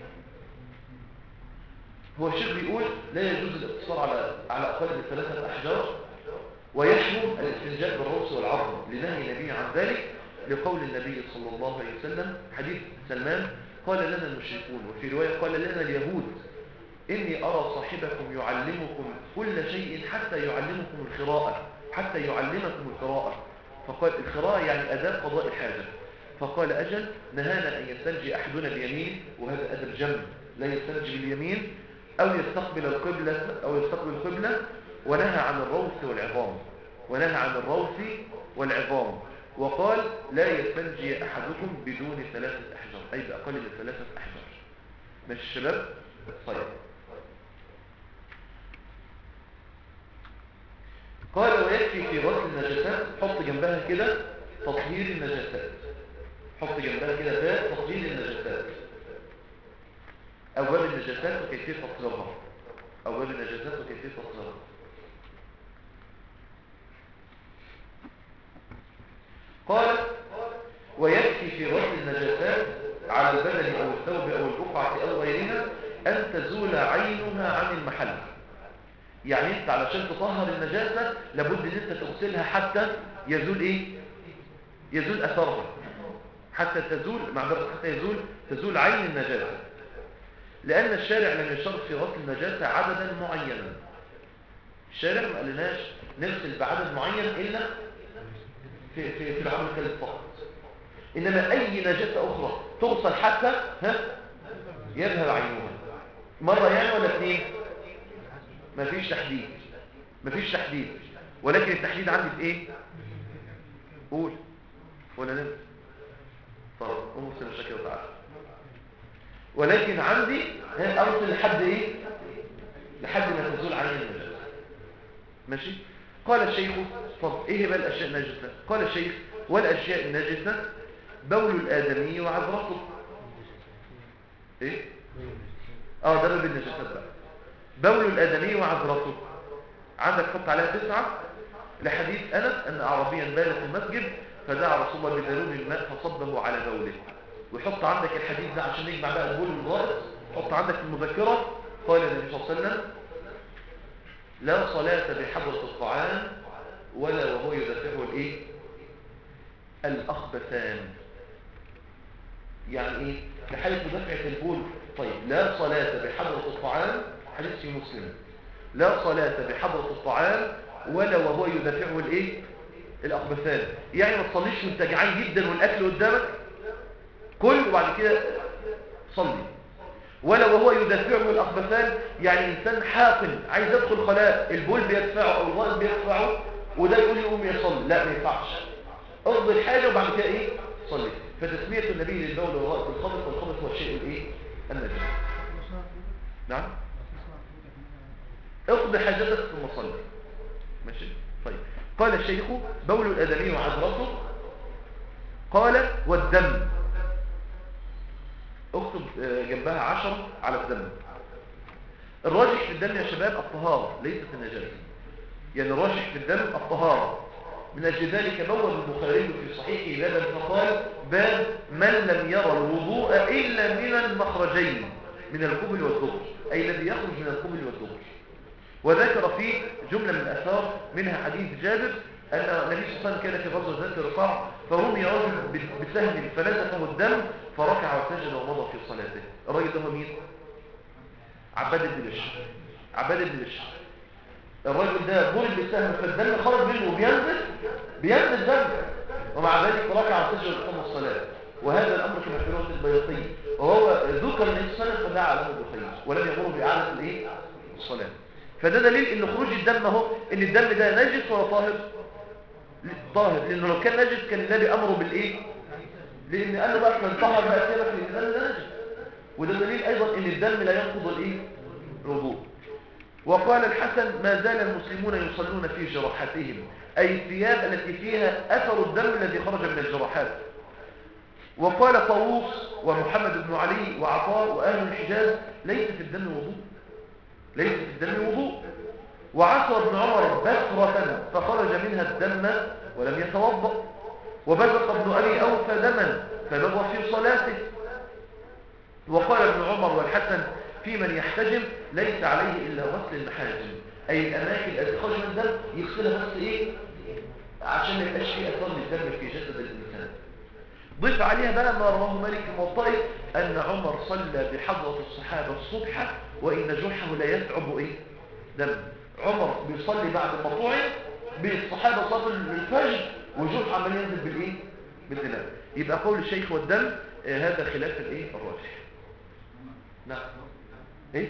هو الشيخ بيقول لا يجوز الاقتصار على على أقل من ثلاثة أحجار ويحرم الاستنجاء بالرؤوس والعظم لنهي النبي عن ذلك لقول النبي صلى الله عليه وسلم حديث سلمان قال لنا المشركون وفي رواية قال لنا اليهود إني أرى صاحبكم يعلمكم كل شيء حتى يعلمكم القراءة حتى يعلمكم القراءة فقال القراءة يعني أداة قضاء الحاجة فقال أجل نهانا أن يستنجي أحدنا بيمين وهذا أدب جنب لا يستنجي باليمين أو يستقبل القبلة أو يستقبل القبلة ونهى عن الروث والعظام ونهى عن الروث والعظام وقال لا يستنجي أحدكم بدون ثلاثة أحجار أي بأقل من ثلاثة أحجار ماشي الشباب طيب قال ويكفي في غسل النجاسات حط جنبها كده تطهير النجاسات حط جنبها كده باء تطهير النجاسات أبواب النجاسات وكيفية تطهيرها أبواب النجاسات وكيفية تطهيرها قال ويكفي في غسل النجاسات على البدن أو الثوب أو البقعة أو غيرها أن تزول عينها عن المحل يعني انت علشان تطهر النجاسة لابد ان انت تغسلها حتى يزول ايه يزول اثرها حتى تزول معذرة حتى يزول تزول عين النجاسة لان الشارع لم يشرط في غسل النجاسة عددا معينا الشارع ما قالناش نغسل بعدد معين الا في, في, في العمل الثالث فقط انما اي نجاسة اخرى تغسل حتى ها يذهب عينها مرة يعني ولا اثنين مفيش تحديد مفيش تحديد ولكن التحديد عندي في ايه قول ولا نم طب قوم ارسل الشكل وتعالى ولكن عندي ها ارسل لحد ايه لحد ما تزول عين النجاسه ماشي قال الشيخ طب ايه بقى الاشياء النجسه قال الشيخ والاشياء النجسه بول الادمي وعذرته ايه اه ده باب النجاسات بقى بول الآدمي وعذرته عندك حط عليها تسعة لحديث أنس أن أعرابيا بال في المسجد فدعا رسول الله بدلون الماء فصبه على بوله ويحط عندك الحديث ده عشان نجمع بقى البول والغائط حط عندك المذكرة قال النبي صلى الله عليه وسلم لا صلاة بحضرة الطعام ولا وهو يدفعه الايه الأخبثان يعني ايه في حالة مدافعة البول طيب لا صلاة بحضرة الطعام حديث في مسلم لا صلاة بحضرة الطعام ولا وهو يدافعه الايه الاخبثان يعني ما تصليش وانت جعان جدا والاكل قدامك كل وبعد كده صلي ولا وهو يدافعه الاخبثان يعني انسان حاقن عايز يدخل خلاء البول بيدفعه او الغائط بيدفعه وده يقول يقوم يصلي لا ما ينفعش اقضي الحاجه وبعد كده ايه صلي فتسميه النبي للبول والغائط بالخبث والخبث هو الشيء الايه النجس نعم اقضي حاجتك ثم صلي ماشي طيب قال الشيخ بول الادمي وعذرته قال والدم اكتب آه، جنبها عشرة على الدم الراجح في الدم يا شباب الطهارة ليست النجاسة يعني الراجح في الدم الطهارة من أجل ذلك بوب البخاري في صحيحه بابا فقال باب من لم يرى الوضوء إلا من المخرجين من القبل والدبر أي الذي يخرج من القبل والدبر وذكر فيه جملة من الأثار منها حديث جابر أن النبي صلى الله عليه وسلم كان في غزوة ذات الرقاع فرمي رجل بسهم فنزفه الدم فركع وسجد ومضى في صلاته الراجل ده هو مين؟ عباد بن بشر عباد بن بشر الراجل ده ضرب بالسهم فالدم خرج منه وبينزل بينزل دم ومع ذلك ركع وسجد وقام الصلاة وهذا الأمر كما في رواية البيضي وهو ذكر النبي صلى الله عليه وسلم فدعا له بالخير ولم يأمره بإعادة الإيه؟ الصلاة فده دليل ان خروج الدم اهو ان الدم ده نجس ولا طاهر طاهر لانه لو كان نجس كان النبي امره بالايه لان قال له بقى من طهر بقى كده في الدم ده نجس وده دليل ايضا ان الدم لا ينقض الايه الوضوء وقال الحسن ما زال المسلمون يصلون في جراحاتهم اي الثياب التي فيها اثر الدم الذي خرج من الجراحات وقال طاووس ومحمد بن علي وعطاء واهل الحجاز ليس في الدم وضوء ليس في الدم وضوء وعصى ابن عمر بكرة فخرج منها الدم ولم يتوضأ وبزق ابن أبي أوفى دما فبغى في صلاته وقال ابن عمر والحسن في من يحتجم ليس عليه إلا غسل المحاجم أي الأماكن التي خرج من الدم يغسلها بس إيه عشان ما يبقاش فيه أثر للدم في جسد الإنسان ضيف عليها بقى ما رواه مالك الموطئ أن عمر صلى بحضرة الصحابة الصبح وإن جرحه لا يتعب إيه دم عمر بيصلي بعد المطوع بالصحابة صلوا الفجر وجرح عمال ينزل بالإيه بالدماء يبقى قول الشيخ والدم آه هذا خلاف الإيه الراجح نعم إيه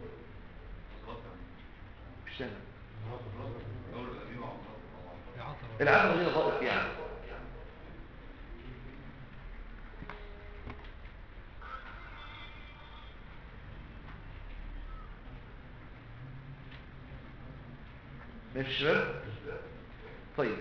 مش سامع العدل غير ضابط يعني ماشي يا شباب طيب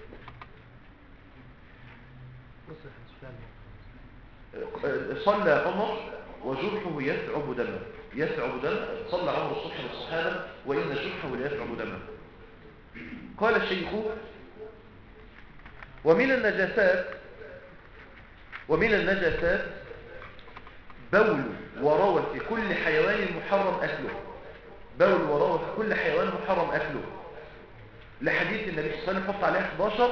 صلى عمر وجرحه يثعب دمه يثعب دمه صلى عمر الصبح بالصحابة وإن جرحه ليثعب دمه قال الشيخ ومن النجاسات ومن النجاسات بول وروى في كل حيوان محرم أكله بول وروى في كل حيوان محرم أكله لحديث النبي صلى الله عليه وسلم حط عليه 11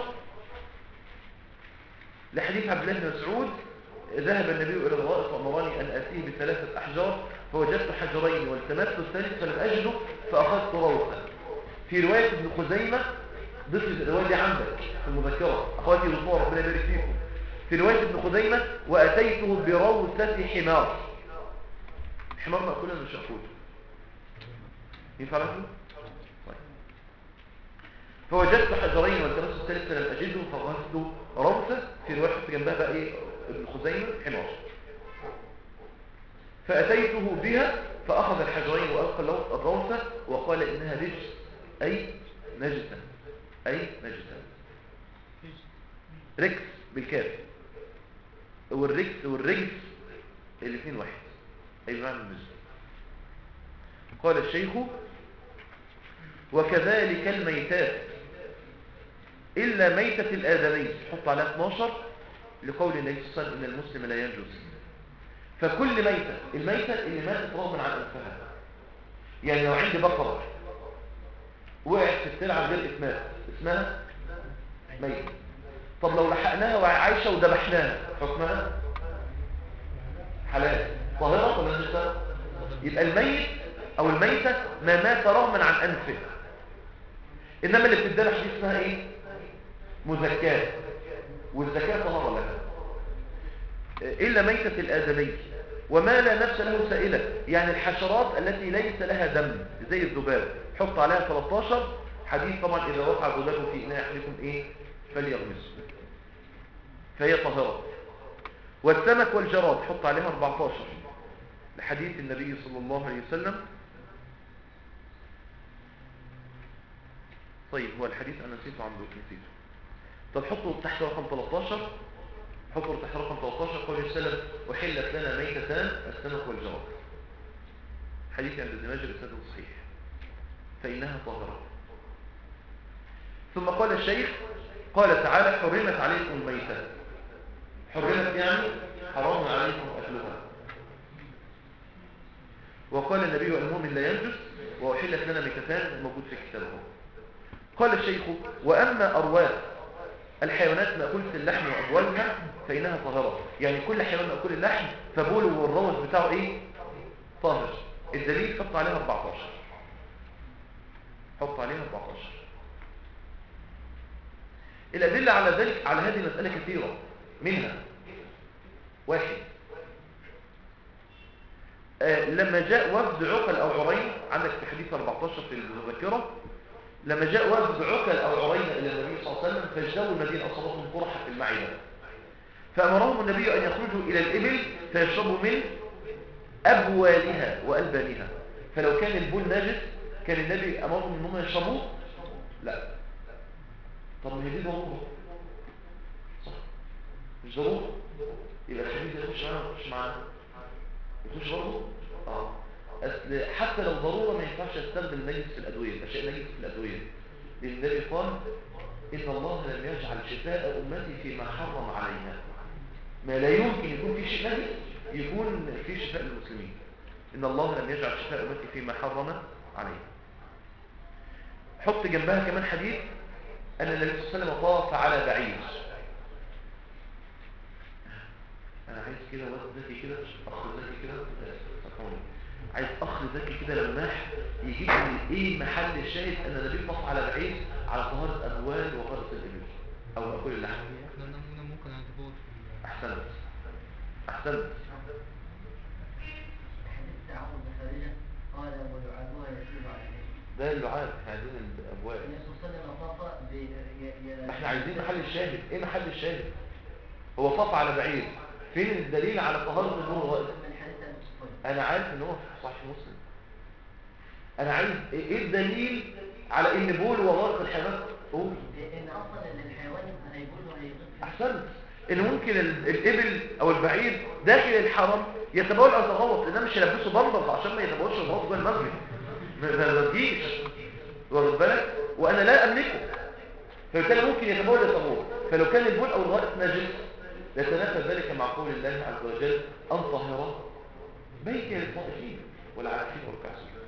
لحديث عبد الله بن مسعود ذهب النبي إلى الغائط وأمرني أن آتيه بثلاثة أحجار فوجدت حجرين والتمست الثالث فلم أجده فأخذت روثا في رواية ابن خزيمة ضف الرواية دي عندك في المذكرة أخواتي الأخوة ربنا يبارك فيكم في رواية ابن خزيمة وأتيته بروثة حمار حمار مأكولا من شأكول ينفع لكم؟ طيب. فوجدت حجرين والتمس الثالث فلم أجده فأخذت روثة في رواية جنبها بقى إيه ابن خزيمة حمار فأتيته بها فأخذ الحجرين وألقى الروثة وقال إنها رجس أي نجسة أي نجسة ركس بالكاف والركس والرجس الاثنين واحد أي معنى النجسة قال الشيخ وكذلك الميتات إلا ميتة الآدمي حط على 12 لقول النبي صلى الله عليه وسلم إن المسلم لا ينجس فكل ميتة الميتة اللي ماتت رغما عن أنفها يعني لو عندي بقرة وقعت في الترعة غير إتمات اسمها ميتة طب لو لحقناها وعايشة وذبحناها حكمها حلال طاهرة ولا نجسة يبقى الميت او الميتة ما مات رغما عن انفه انما اللي بتدالح دي اسمها ايه مزكاة والزكاة طهارة لها إلا ميتة الآدمي وما لا نفس له سائلة يعني الحشرات التي ليس لها دم زي الذباب حط عليها 13 حديث طبعا إذا وقع ذباب في إناء أحدكم إيه فليغمسه فهي طاهرة والسمك والجراد حط عليها 14 لحديث النبي صلى الله عليه وسلم طيب هو الحديث أنا نسيته عنده نسيته طب حطه تحت رقم 13 حطه تحت رقم 13 قول السلام وحلت لنا ميتتان السمك والجراد حديث عند ابن ماجه بسند صحيح فإنها طاهرة ثم قال الشيخ قال تعالى حرمت عليكم الميتة حرمت يعني حرام عليكم أكلها وقال النبي المؤمن لا ينجس وأحلت لنا ميتتان موجود في كتابه قال الشيخ وأما أرواح الحيوانات مأكولة اللحم وأبوالها فإنها طاهرة يعني كل حيوان مأكول اللحم فبوله والروث بتاعه إيه؟ طاهر الدليل حط عليها 14 حط عليها 14 الأدلة على ذلك على هذه المسألة كثيرة منها واحد آه لما جاء وفد عقل أو عرين عندك في حديث 14 في المذكرة لما جاء وفد عقل أو عرين إلى النبي صلى الله عليه وسلم فاجدوا المدينة أصابتهم قرحة في المعدة فأمرهم النبي أن يخرجوا إلى الإبل فيشربوا من أبوالها وألبانها فلو كان البول نجس كان النبي أمرهم أنهم يشربوه لا طب ما هي دي ضرورة صح مش ضرورة يبقى الحديث يخش معانا يخش معانا يخش برضه اه أصل حتى لو ضرورة ما ينفعش استخدم نجس في الأدوية الأشياء نجس في الأدوية لأن النبي قال إن الله لم يجعل شفاء أمتي فيما حرم عليها ما لا يمكن يكون في شيء نجس يكون في شفاء للمسلمين إن الله لم يجعل شفاء أمتي فيما حرم عليها حط جنبها كمان حديث أن النبي صلى الله عليه وسلم طاف على بعير أنا عايز كده وقت ذكي كده أخ ذكي كده صحوني عايز أخ ذكي كده لماح يجيب لي إيه محل الشاهد أن النبي طاف على بعير على طهارة أبوال وغرس الإبل أو أكل اللحم احنا نمونا ممكن نعتبر في أحسنت أحسنت حديث تعاون الخارجة قال ولعابها يسير عليه ده اللعاب عايزين الأبوال النبي صلى الله عليه وسلم طاف ب ي- ي- ما احنا عايزين محل الشاهد ايه محل الشاهد هو طاف على بعير فين الدليل على طهارة النور الغائب من حديث أبي سفيان. انا عارف ان هو في صحيح مسلم انا عايز ايه إيه الدليل على ان بول وغرق الحيوانات قول ان اصلا ان الحيوان هيقول وهيغيب احسنت ان ممكن ال- الابل او البعير داخل الحرم يتبول او يتغوط لان مش يلبسوا بمبر عشان ما يتبولش الغوط جوه المسجد ما ما- ما تجيش واخد بالك وانا لا املكه فبالتالي ممكن يتبول يتغوط فلو كان البول او الغائط نجس يتنافى ذلك مع قول الله عز وجل ان طهر بيتي للطائفين والعاكفين والركع السجود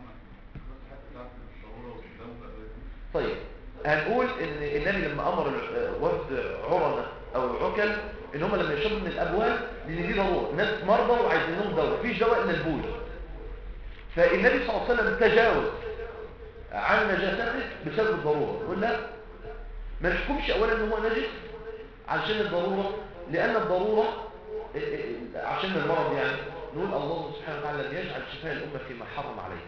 طيب هنقول ان النبي لما امر ال- وفد عرنة او عكل ان هم لما يشربوا من الابوال لان دي ضروره ناس مرضى وعايزين لهم دواء مفيش دواء الا البول فالنبي صلى الله عليه وسلم تجاوز عن نجاسته بسبب الضروره يقول لا ما نحكمش اولا ان هو نجس علشان الضروره لان الضروره إيه إيه عشان المرض يعني نقول الله سبحانه وتعالى لم يجعل شفاء الامه فيما حرم عليها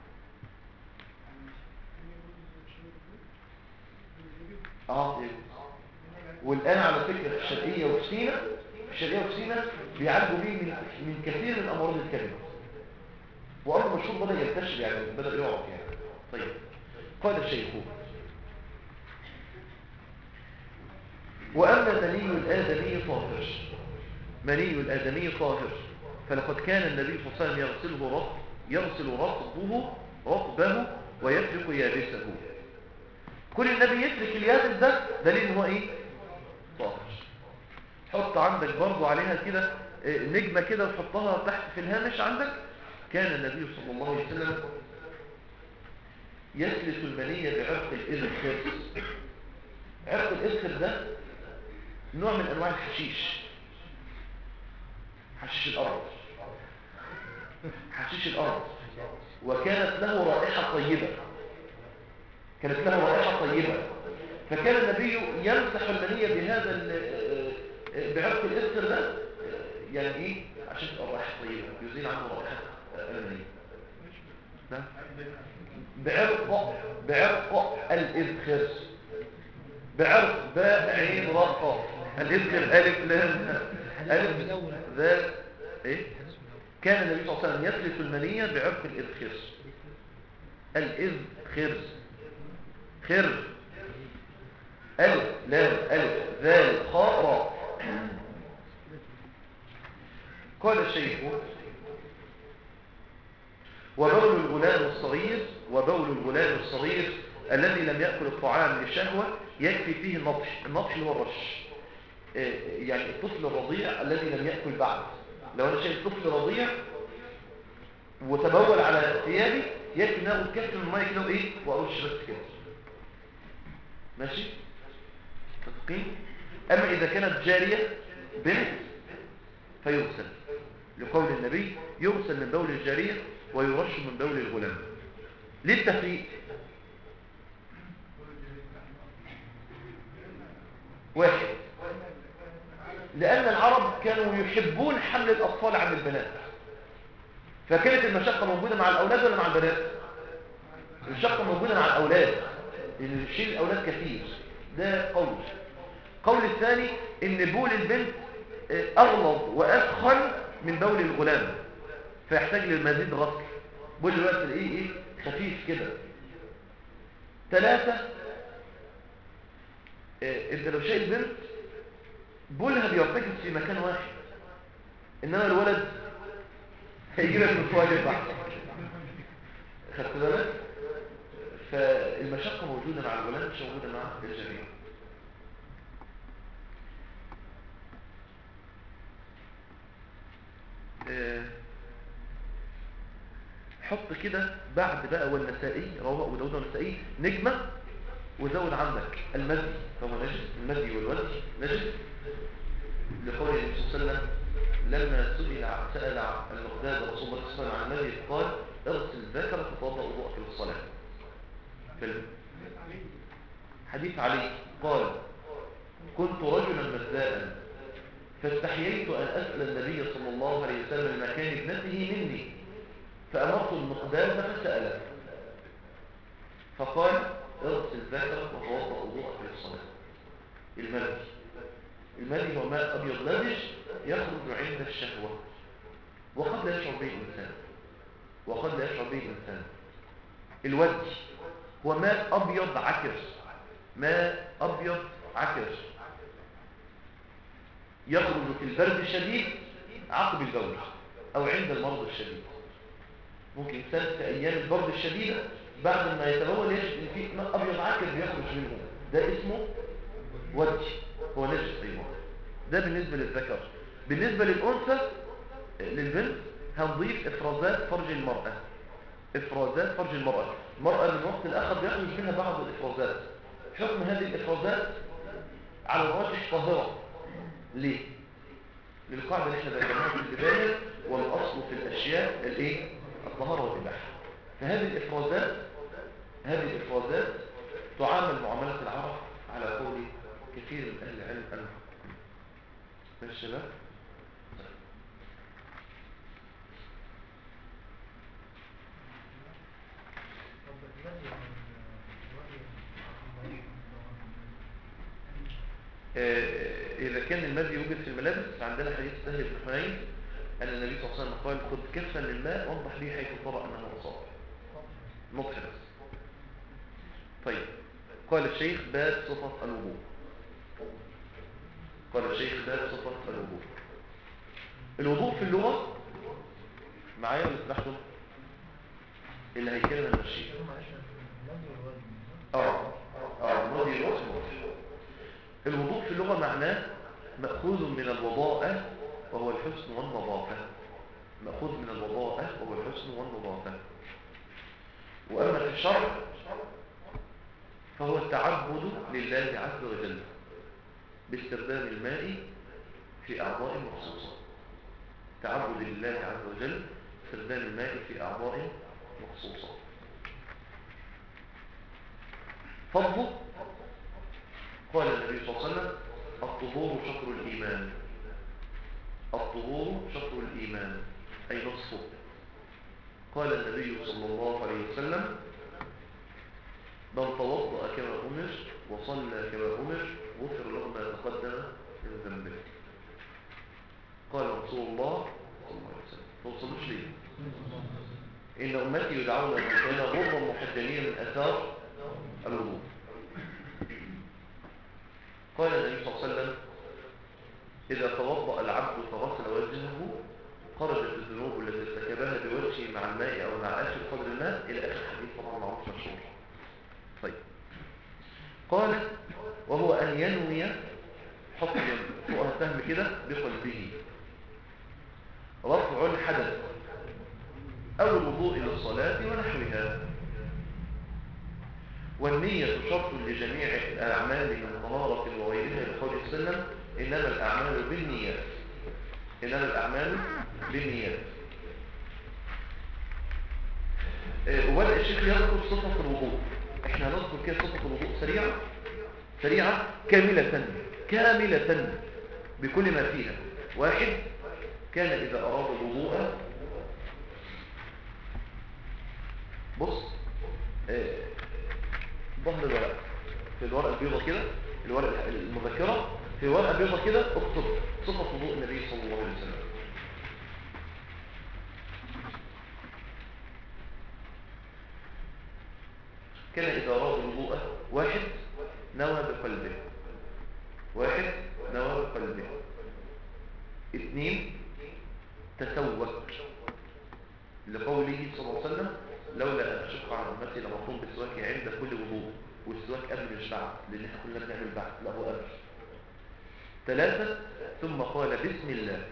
اه يجوز. والآن على فكرة في الشرقية وفي سينا في الشرقية وفي سينا بيعالجوا بيه من, من كثير من أمراض الكلمة وأمر مشهور بدأ ينتشر يعني بدأ يعرف يعني طيب قال الشيخ وأما مني الآدمي طاهر مني الآدمي طاهر فلقد كان النبي صلى الله عليه وسلم يغسله رطب يغسل رطبه رطبه ويترك يابسه كل النبي يترك اليابس ده دليل ان هو ايه طاهر حط عندك برضو عليها كده آه، نجمة كده وحطها تحت في الهامش عندك كان النبي صلى الله عليه وسلم يسلس المنية بعرق الإذخر عرق الإذخر ده نوع من أنواع الحشيش حشيش الأرض حشيش الأرض وكانت له رائحة طيبة كانت له رائحة طيبة فكان النبي يمسح المنية بهذا ال- بعرق الإذكر ده يعني إيه عشان تبقى الرائحة طيبة يزيل عنه رائحة المنية نعم بعرق بعرق الإذخر بعرق باء عين راء قاف الإذخر ألف لام ألف الأول. ذال إيه الحديث من الأول كان النبي صلى الله عليه وسلم يسلك المنية بعرق الإذخر الإذخر خر ألف لام ألف ذال خاء راء قال الشيخ وبول الغلام الصغير وبول الغلام الصغير الذي لم يأكل الطعام لشهوة يكفي فيه النطح النطح اللي هو الرش آه، يعني الطفل الرضيع الذي لم يأكل بعد لو أنا شايف طفل رضيع وتبول على ثيابي يكفي ان انا كف من الميه كده وايه وارش بس كده ماشي متفقين اما اذا كانت جاريه بنت فيغسل لقول النبي يغسل من بول الجاريه ويرش من بول الغلام ليه التفريق واحد لأن العرب كانوا يحبون حمل الأطفال عن البنات فكانت المشقة موجودة مع الأولاد ولا مع البنات المشقة موجودة مع الأولاد لأن شيل الأولاد كثير ده قول قول الثاني إن بول البنت آه، أغلظ وأسخن من بول الغلام فيحتاج للمزيد غسل بول الوقت الايه ايه خفيف كده ثلاثة آه، انت لو شايل بنت بولها بيرتكز في مكان واحد انما الولد هيجي لك من فوق البحر خدت بالك فالمشقة موجودة مع الغلام مش موجودة مع الجميع آه، حط كده بعد بقى والنسائي رواه ابو داود والنسائي نجمة وزود عندك المدي فهو نجس المدي والولد نجس لقول النبي صلى الله عليه وسلم لما سئل عن- سأل عن المقداد رسول الله صلى الله عليه وسلم عن المدي قال اغسل الذكر فتوضأ وضوءك للصلاة في حديث علي قال كنت رجلا مزاء فاستحييت أن أسأل النبي صلى الله عليه وسلم مكان ابنته مني فأمرت المقداد فسأله فقال اغسل ذكرك وتوضأ وضوءك للصلاة المدي المدي هو ماء أبيض لبش يخرج عند الشهوة وقد لا يشعر به الإنسان وقد لا يشعر به الإنسان الودي هو ماء أبيض عكر ماء أبيض عكر يخرج في البرد الشديد عقب البول أو عند المرض الشديد ممكن إنسان في أيام البرد الشديدة بعد ما يتبول يجد إن في ماء أبيض عكر بيخرج منه ده اسمه ودي هو نجس أيضا ده بالنسبة للذكر بالنسبة للأنثى للبنت هنضيف إفرازات فرج المرأة إفرازات فرج المرأة المرأة من وقت لآخر بيخرج منها بعض الإفرازات حكم هذه الإفرازات على الراجح طاهرة ليه؟ للقاعدة اللي احنا ذكرناها في البداية والأصل في الأشياء الإيه؟ الطهارة والإباحة فهذه الإفرازات هذه الإفرازات تعامل معاملة العرب على قول كثير من أهل العلم أنه ماشي الشباب؟ آه، إذا كان المذي يوجد في الملابس فعندنا حديث سهل بن حنين أن النبي صلى الله عليه وسلم قال خذ كفا للماء وانضح به حيث ترى أنه أصاب نضح بس طيب قال الشيخ باب صفة الوضوء قال الشيخ باب صفة الوضوء الوضوء في اللغة معايا ولا سمحتم اللي هيكلم المشي اه اه الماضي الوقت الوضوء في اللغة معناه مأخوذ من الوضاءة وهو الحسن والنظافة مأخوذ من الوضاءة وهو الحسن والنظافة وأما في الشرع فهو التعبد لله عز وجل باستخدام الماء في أعضاء مخصوصة تعبد لله عز وجل استخدام الماء في أعضاء مخصوصة فضله قال النبي صلى الله عليه وسلم الطهور شطر الإيمان الطهور شطر الإيمان أي نصفه قال النبي صلى الله عليه وسلم من توضأ كما أمر وصلى كما أمر غفر له ما تقدم من ذنبه قال رسول الله صلى الله عليه وسلم توصلوش ليه إن أمتي يدعون الإنسان غرا محجلين من أثار الوضوء قال النبي صلى الله عليه وسلم إذا توضأ العبد فغسل وجهه خرجت الذنوب التي ارتكبها بوجهه مع الماء أو مع آخر قدر الماء إلى آخر حديث طبعا معروف مشهور طيب قال وهو أن ينوي حط فوقها فهم كده بقلبه رفع الحدث أو الوضوء للصلاة ونحوها والنية شرط لجميع الأعمال من طهارة وغيرها لقول السلم إنما الأعمال بالنيات إنما الأعمال بالنيات إيه، وبدأ الشيخ يذكر صفة الوضوء احنا هنذكر كده صفة الوضوء سريعة سريعة كاملة كاملة بكل ما فيها واحد كان إذا أراد الوضوء بص آه، ظهر الورق في الورقة البيضة كده الورقة المذكرة في ورقة بيضة كده اكتب صفة وضوء النبي صلى الله عليه وسلم كان إذا أراد الوضوء واحد نوى بقلبه واحد نوى بقلبه اثنين تسوك لقوله صلى الله عليه وسلم لولا أن أشق على أمتي لمطلوب بالسواك عند كل وضوء والسواك قبل مش بعد لأن احنا كلنا بنعمل بعد لا هو قبل ثلاثة ثم قال بسم الله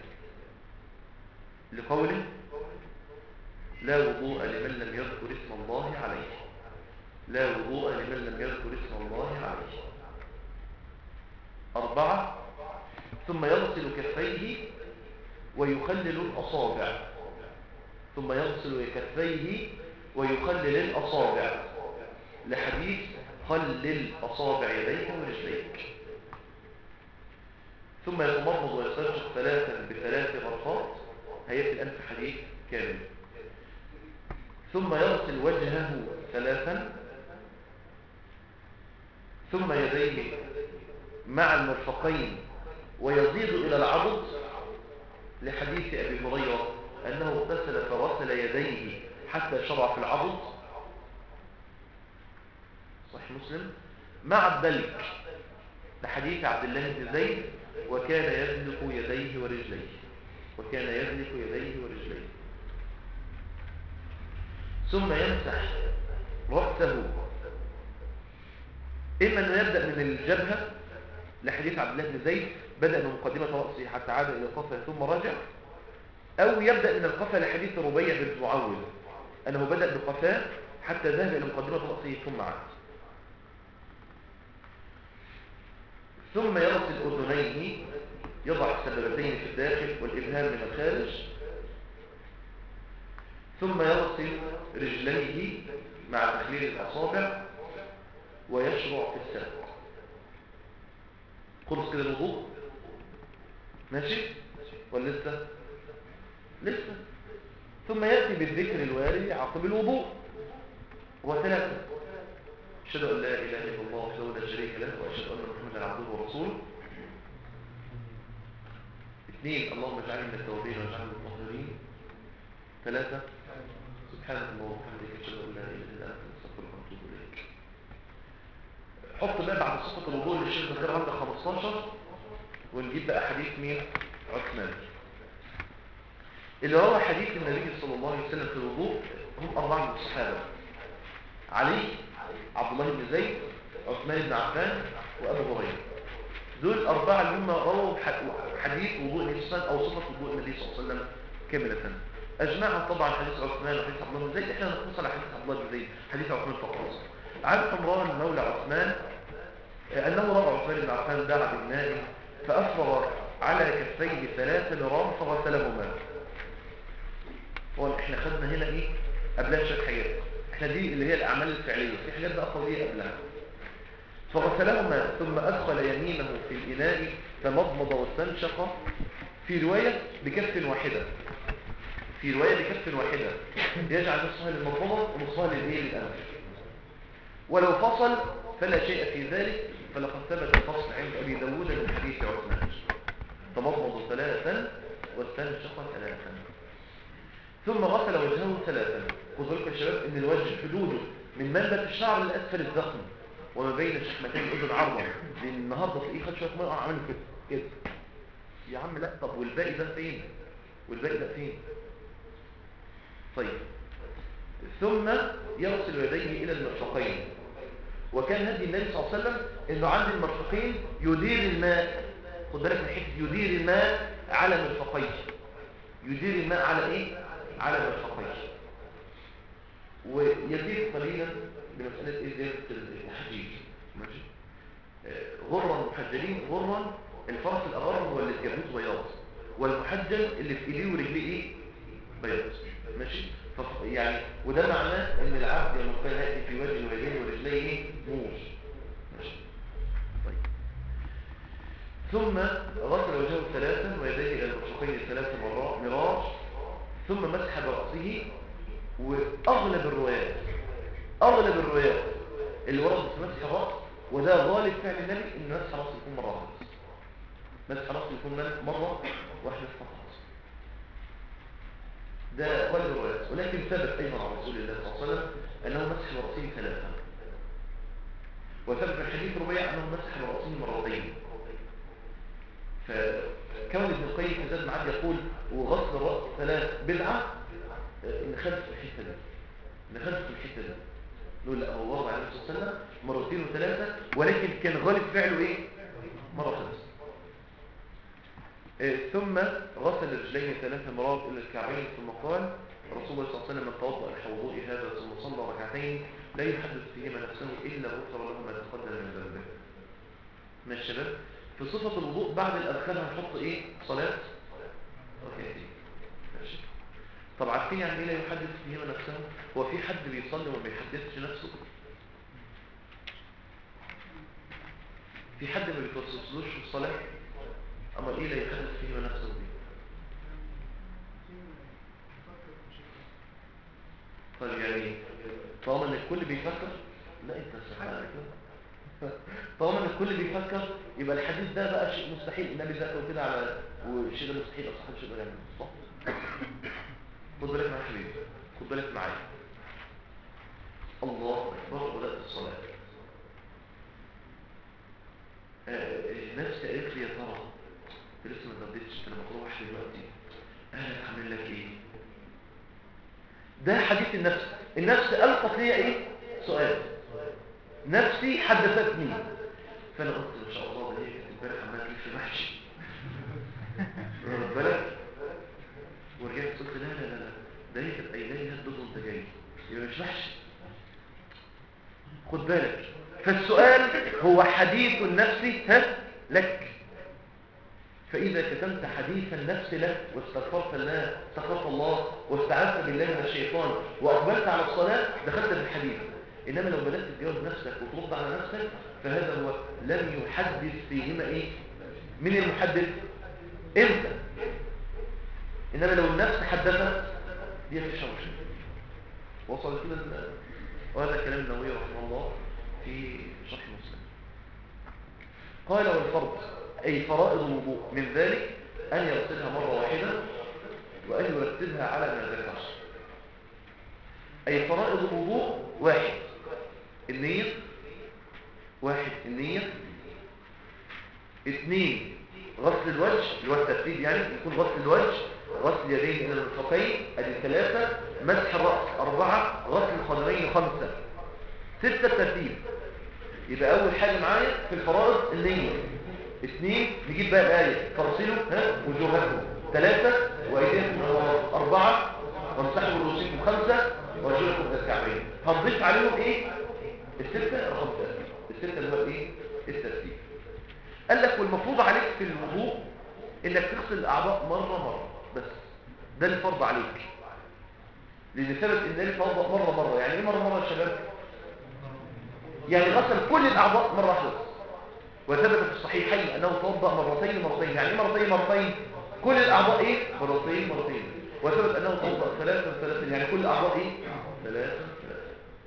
لقوله لا وضوء لمن لم يذكر اسم الله عليه لا وضوء لمن لم يذكر اسم الله عليه أربعة ثم يغسل كفيه ويخلل الأصابع ثم يغسل كفيه ويخلل الأصابع لحديث خلل أصابع يديك ورجليك ثم يتمضمض ويستنشق ثلاثا بثلاث مرات هيأتي الآن في حديث كامل ثم يغسل وجهه ثلاثا ثم يديه مع المرفقين ويزيد إلى العضد لحديث أبي هريرة أنه اغتسل فغسل يديه حتى شرع في العضد صحيح مسلم مع الدلك لحديث عبد الله بن زيد وكان يدلك يديه ورجليه وكان يدلك يديه ورجليه ثم يمسح رأسه إما أنه يبدأ من الجبهة لحديث عبد الله بن زيد بدأ من مقدمة رأسه حتى عاد إلى قفه ثم رجع أو يبدأ من القفا لحديث ربيع بن معوذ أنه بدأ بقفاه حتى ذهب إلى مقدمة رأسه ثم عاد ثم يغسل أذنيه يضع السببتين في الداخل والإبهام من الخارج ثم يغسل رجليه مع تخليل الأصابع ويشرع في الساق خلص كده الوضوء ماشي ولا لسه لسه ثم يأتي بالذكر الوارد عقب الوضوء وثلاثة أشهد أن لا إله إلا الله وحده لا شريك له وأشهد أن محمدا عبده ورسوله اثنين اللهم اجعلني من التوابين واجعلني من المطهرين ثلاثة سبحانك اللهم وبحمدك أشهد أن لا إله إلا أنت أستغفرك وأتوب إليك حط بقى بعد صفة الوضوء اللي الشيخ ذكرها عندك 15 ونجيب بقى حديث مين؟ عثمان اللي روى حديث النبي صلى الله عليه وسلم في الوضوء هم أربعة من الصحابة علي عبد الله بن زيد عثمان بن عفان وأبو هريرة دول الأربعة اللي هم رووا حديث وضوء النبي صلى الله عليه وسلم أو صفة وضوء النبي صلى الله عليه وسلم كاملة أجمعها طبعا حديث عثمان وحديث عبد الله بن زيد إحنا نقص على حديث عبد الله بن زيد حديث عثمان فقط عن حمران مولى عثمان أنه رأى عثمان بن عفان دعا بالماء فأفرغ على كفيه ثلاث مرام فغسلهما هو احنا خدنا هنا ايه قبلها شويه حاجات احنا دي اللي هي الاعمال الفعليه في حاجات بقى قوليه قبلها فغسلهما ثم ادخل يمينه في الاناء فمضمض واستنشق في روايه بكف واحده في روايه بكف واحده يجعل نصها للمضمضه ونصها للايه للانف ولو فصل فلا شيء في ذلك فلقد ثبت الفصل عند ابي داود من حديث عثمان فمضمض ثلاثا واستنشق ثلاثا ثم غسل وجهه ثلاثا خذوا لكم يا شباب ان الوجه حدوده من منبت الشعر لاسفل الذقن وما بين شحمتين الاذن عرضا لان النهارده تلاقيه خد شويه ميه عامل كده كده يا عم لا طب والباقي ده فين والباقي ده فين طيب ثم يغسل يديه الى المرفقين وكان هدي النبي صلى الله عليه وسلم انه عند المرفقين يدير الماء خد بالك من حته يدير الماء على مرفقيه يدير الماء على ايه على مرفقيه ويزيد قليلا بمساله ايه زياده التحجيج ماشي آه، غرا محجلين غرا الفرس الاغر هو اللي جابوه بياض والمحجل اللي في ايديه ورجليه ايه بياض ماشي ف- يعني وده معناه ان العبد لما كان ياتي في وجهه ويديه ورجليه ايه موج ماشي طيب ثم غسل وجهه ثلاثا ويديه الى المرفقين ثلاث مرات مرار ثم مسح براسه واغلب الروايات اغلب الروايات اللي وردت في مسح الراس وده غالب فعل النبي ان مسح الراس يكون مره واحده مسح الراس يكون مره واحده فقط ده غالب الروايات ولكن ثبت ايضا عن رسول الله صلى الله عليه وسلم انه مسح براسه ثلاثا وثبت في الحديث ربيع انه مسح براسه مرتين فكون ابن القيم في زاد المعاد يقول وغسل الراس ثلاث بدعه آه، نخلف في الحته دي نخلف في الحته دي نقول لا هو وضع عليه الصلاه والسلام مرتين وثلاثه ولكن كان غالب فعله ايه مره خمسه آه، ثم غسل رجليه ثلاث مرات الى الكعبين ثم قال رسول الله صلى الله عليه وسلم من توضا نحو وضوء هذا ثم صلى ركعتين لا يحدث فيهما نفسه الا غفر له ما تقدم من ذنبه من الشباب في صفة الوضوء بعد الأذكار هنحط إيه؟ صلاة ركعتين ماشي طب عارفين يعني إيه لا يحدث فيهما نفسه؟ هو في حد بيصلي وما بيحدثش نفسه؟ في حد ما بيتوسوسلوش في الصلاة؟ أما إيه لا يحدث فيهما نفسه دي؟ طيب يعني طالما ان الكل بيفكر لا انت سبحانك طالما ان الكل بيفكر يبقى الحديث ده بقى شيء مستحيل النبي ذكره كده على والشيء ده مستحيل اصحاب الشيء ده صح خد بالك معايا يا حبيبي خد بالك معايا الله اكبر بدات الصلاه آه، نفسي قالت لي يا ترى أنت لسه ما اتغديتش انا بروح دلوقتي انا اعمل لك ايه ده حديث النفس النفس ألقت لي ايه سؤال نفسي حدثتني فانا قلت ان شاء الله ده هي كانت امبارح عماله تلف في محشي واخد بالك ورجعت قلت لا لا لا لا ده هي كانت قايله لي هات دوز وانت جاي يبقى مش محشي خد بالك فالسؤال هو حديث النفس ها لك فإذا كتمت حديث النفس لك واستغفرت الله استغفرت الله واستعذت بالله من الشيطان وأقبلت على الصلاة دخلت في الحديث إنما لو بدأت تجاوب نفسك وترد على نفسك فهذا هو لم يحدث فيهما إيه من المحدث إمتى إنما لو النفس حدثت دي مفيش مشكلة وصلت لنا وهذا كلام النووي رحمه الله في شرح مسلم قال والفرض أي فرائض الوضوء من ذلك أن يغسلها مرة واحدة وأن يرتبها على ما ذكر أي فرائض الوضوء واحد النية واحد النية اثنين غسل الوجه اللي هو الترتيب يعني يكون غسل الوجه غسل اليدين الى المرفقين ادي ثلاثة مسح الرأس أربعة غسل القدمين خمسة ستة ترتيب يبقى أول حاجة معايا في الفرائض النية اثنين نجيب بقى الآية فاغسلوا ها وجوهكم ثلاثة وأيديكم أربعة وامسحوا برؤوسكم خمسة وارجلكم إلى الكعبين هنضيف عليهم إيه؟ الستة رقم ثلاثة الستة اللي هو إيه؟ الترتيب قال لك والمفروض عليك في الوضوء إنك تغسل الأعضاء مرة مرة بس ده الفرض عليك لان ثبت ان النبي توضأ مره مره يعني ايه مره مره يا شباب يعني غسل كل الاعضاء مره واحده وثبت في الصحيحين انه توضأ مرتين مرتين يعني ايه مرتين مرتين كل الاعضاء ايه مرتين مرتين وثبت انه توضأ ثلاثا ثلاثا يعني كل الاعضاء ايه ثلاثا ثلاثا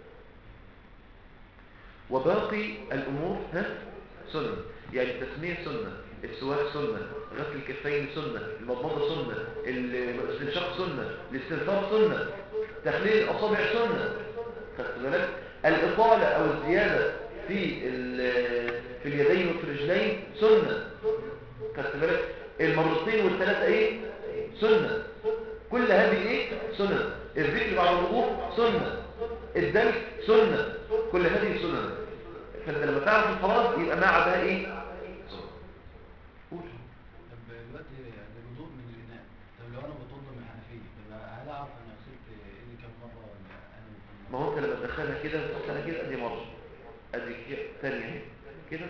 وباقي الامور ها سنه يعني التسميه سنه السواك سنه غسل الكفين سنه المضمضه سنه الاستنشاق سنه الاستنثار سنه تخليل الاصابع سنه خدت بالك الاطاله او الزياده في ال- في اليدين وفي الرجلين سنه خدت بالك المرتين والثلاثه ايه سنه كل هذه ايه سنن الذكر بعد الوضوء سنه الدلك سنه كل هذه سنن فانت لما تعرف الفرائض يبقى ما عداها ايه سنه قول طب دلوقتي يعني الوضوء من الإناء طب لو أنا بتوضى من الحنفية طب هل أعرف أنا غسلت إيدي كام مرة ولا أنا كام ما هو انت لما تدخلها كده وتدخلها كده ادي مرة ادي كده تانية اهي كده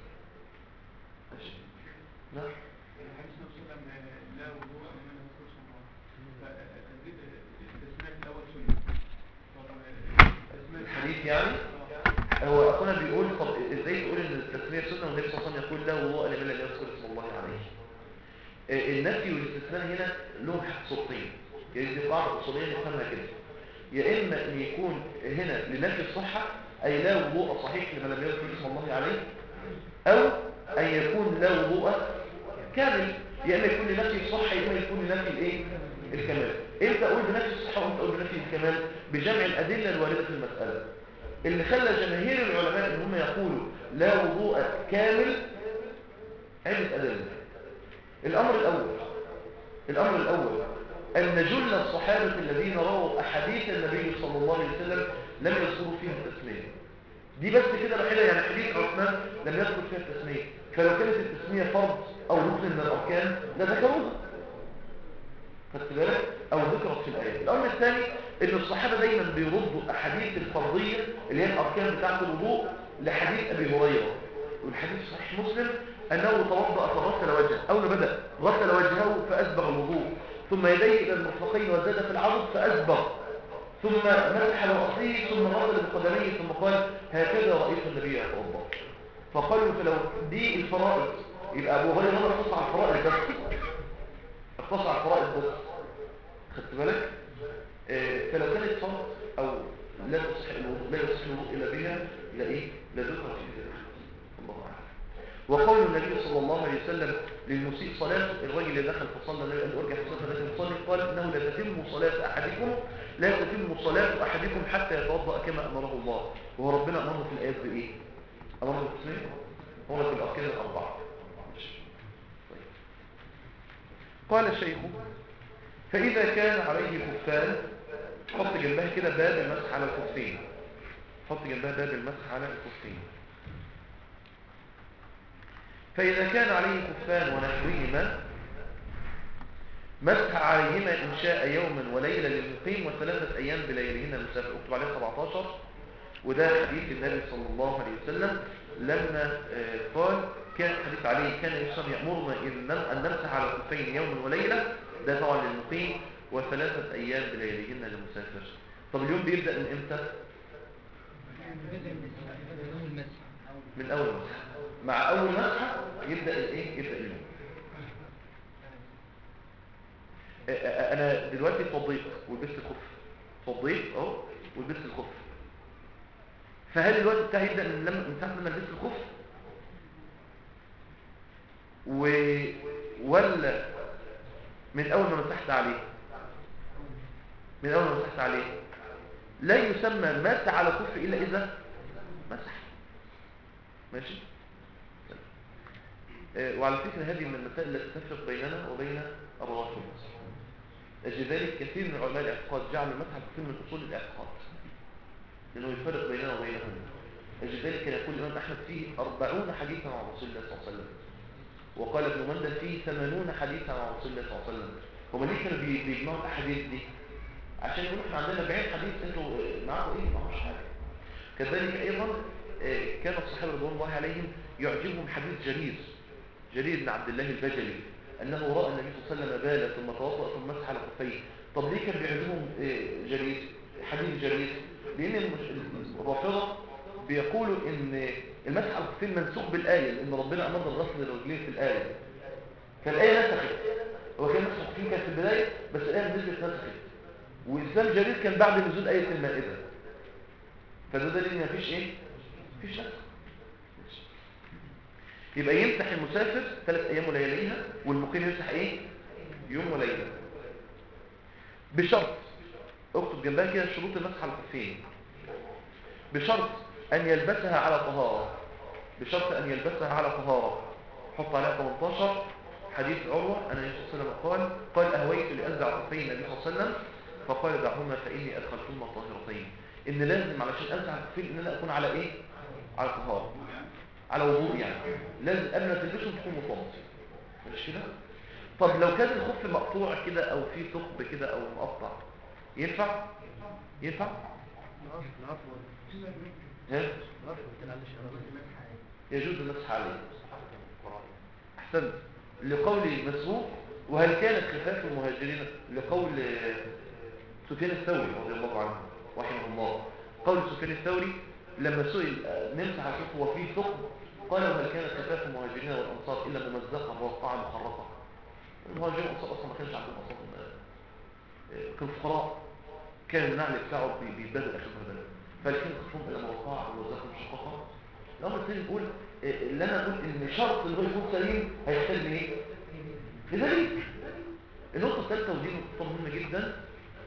ماشي نعم الحديث نفسه لما لا وضوء لمن لم يذكر اسم الله فتجديد التسمية الأول سنة التسمية الحديث يعني هو اخونا بيقول طب ازاي تقول ان التسمية سنة والنبي صلى الله عليه وسلم يقول لا وضوء لمن لم يذكر اسم الله عليه آه، النفي والاستثناء هنا لهم صورتين يعني دي قاعدة أصولية نفهمها كده يا إما أن يكون هنا لنفي الصحة أي لا وضوء صحيح لمن لم يذكر اسم الله عليه أو أن يكون لا وضوء كامل يا إما يكون لنفي الصحة يا إما يكون لنفي الإيه؟ الكمال إمتى أقول بنفي الصحة وإمتى أقول بنفي الكمال بجمع الأدلة الواردة في المسألة اللي خلى جماهير العلماء إن هم يقولوا لا وضوء كامل عدة أدلة الأمر الأول الأمر الأول أن جل الصحابة الذين رووا أحاديث النبي صلى الله عليه وسلم لم يذكروا فيها التسمية دي بس كده الوحيدة يعني حديث عثمان لم يذكر فيها التسمية فلو كانت التسمية فرض أو ركن من الأركان لذكروها خدت بالك أو ذكرت في الآية الأمر الثاني أن الصحابة دايما بيردوا أحاديث الفرضية اللي هي الأركان بتاعة الوضوء لحديث أبي هريرة والحديث في صحيح مسلم أنه توضأ فغسل وجهه أول ما بدأ غسل وجهه فأسبغ الوضوء ثم يديه إلى المرفقين وزاد في العضد فأسبغ ثم مسح رأسه ثم غسل بقدميه ثم قال هكذا رأيت النبي يتوضأ فقالوا فلو دي الفرائض يبقى أبو هريرة هنا اقتص على الفرائض بس اقتص على الفرائض بس خدت بالك آه، فلو كانت فرض أو لا تصح الوضوء لا يصح الوضوء إلا بها لا إيه لا ذكر في ذلك الله أعلم وقول النبي صلى الله عليه وسلم للمسيء صلاته الرجل اللي دخل فصلى النبي قال له ارجع في صلاة التي تصلي قال انه لا تتم صلاة احدكم لا تتم صلاة احدكم حتى يتوضا كما امره الله وهو ربنا امره في الايات بايه؟ امره بالتسمية هو في الاركان الاربعه ماشي. طيب. قال الشيخ فاذا كان عليه خفان حط جنبها كده باب المسح على الخفين حط جنبها باب المسح على الخفين فإذا كان عليه خفان ونحوهما مسح عليهما إن شاء يوما وليلة للمقيم وثلاثة أيام بليلهن المسافر اكتب عليه 17 وده حديث النبي صلى الله عليه وسلم لما آه، قال كان حديث عليه كان الإسلام يأمرنا إن نم- أن نمسح على الخفين يوما وليلة ده طبعا للمقيم وثلاثة أيام بليلهن للمسافر طب اليوم بيبدأ من إمتى؟ أول مسح من أول مسحة مع أول مسحة يبدأ الإيه؟ يبدأ اليوم آه، آه، أنا دلوقتي اتوضيت ولبست الخف اتوضيت أهو ولبست الخف فهل الوقت بتاعي يبدأ من لما من ساعة ما لبست الخف و... ولا من أول ما مسحت عليه من أول ما مسحت عليه لا يسمى مسح على الخف إلا إذا مسح ماشي آه، وعلى فكرة هذه من المسائل التي تفرق بيننا وبين الروافض أجل ذلك كثير من علماء الاعتقاد جعلوا المسح كثير من أصول الاعتقاد لأنه يفرق بيننا وبينهم أجل ذلك كان يقول الإمام أحمد فيه أربعون حديثا عن رسول الله صلى الله عليه وسلم وقال ابن مندل فيه ثمانون حديثا عن رسول الله صلى الله عليه وسلم هما ليه كانوا بي- بيجمعوا الأحاديث دي عشان يقولوا احنا عندنا 40 حديث انتوا آه، معاكم ايه معهوش حاجه كذلك ايضا آه، كان الصحابه رضوان الله عليهم يعجبهم حديث جرير جرير بن عبد الله البجلي انه راى النبي صلى الله عليه وسلم بال ثم توضا ثم مسح على خفيه طب ليه كان بيعزمهم آه، جريد حديد جريد لان المش- الرافضه بيقولوا ان المسح على الخفين منسوخ بالايه لان ربنا امر بالغسل للرجلين في الايه فالايه نسخت هو كان مسح الخفين كان في البدايه بس الايه نزلت نسخت واسلام جرير كان بعد نزول ايه المائده فده دليل ان مفيش ايه مفيش نسخ يبقى يمسح المسافر ثلاث ايام ولياليها والمقيم يمسح ايه يوم وليله بشرط اكتب جنبها كده شروط المسح على الخفين بشرط ان يلبسها على طهاره بشرط ان يلبسها على طهاره حط عليها 18 حديث عروه ان النبي صلى الله عليه وسلم قال قال اهويت لانزع خفي النبي صلى الله عليه وسلم فقال دعهما فاني ادخلتهما طاهرتين ان لازم علشان انزع الخفين ان انا اكون على ايه على طهاره على وضوء يعني لازم قبل ما تلبسهم تكون متوضي مش كده طب لو كان الخف مقطوع كده او في ثقب كده او مقطع ينفع ينفع ها يجوز المسح عليه احسنت لقول مسروق وهل كانت خفاف المهاجرين لقول سفيان الثوري رضي الله عنه رحمه الله قول سفيان الثوري لما سئل آه، نمسح على الخف وفيه ثقب قال وهل كانت خفاف المهاجرين والانصار الا ممزقه موقعه مخرطه المهاجرين والانصار اصلا ما كانش عندهم اصلا آه، كانوا فقراء كان النعل بتاعه بي- بيتبادل اخر بدل فالكين خفهم الى موقعه ومزقه مشققه الامر الثاني بيقول آه، اللي انا اقول ان شرط اللي هو يكون سليم هيحتاج لايه؟ لذلك النقطه الثالثه ودي نقطه مهمه جدا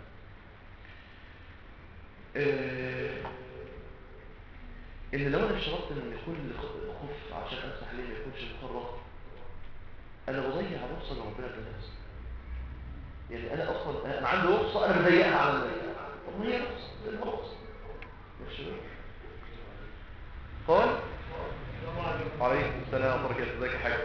آه، ان لو انا اشترطت ان يكون الخ- خف عشان امسح عليه ما يكونش مخرط انا بضيع رخصه اللي ربنا اداها لي. يعني انا اصلا انا عندي رخصه انا بضيعها على الناس طب ما هي رخصه زي ما رخصه يا شباب قال عليكم السلام ورحمه الله ازيك يا حاج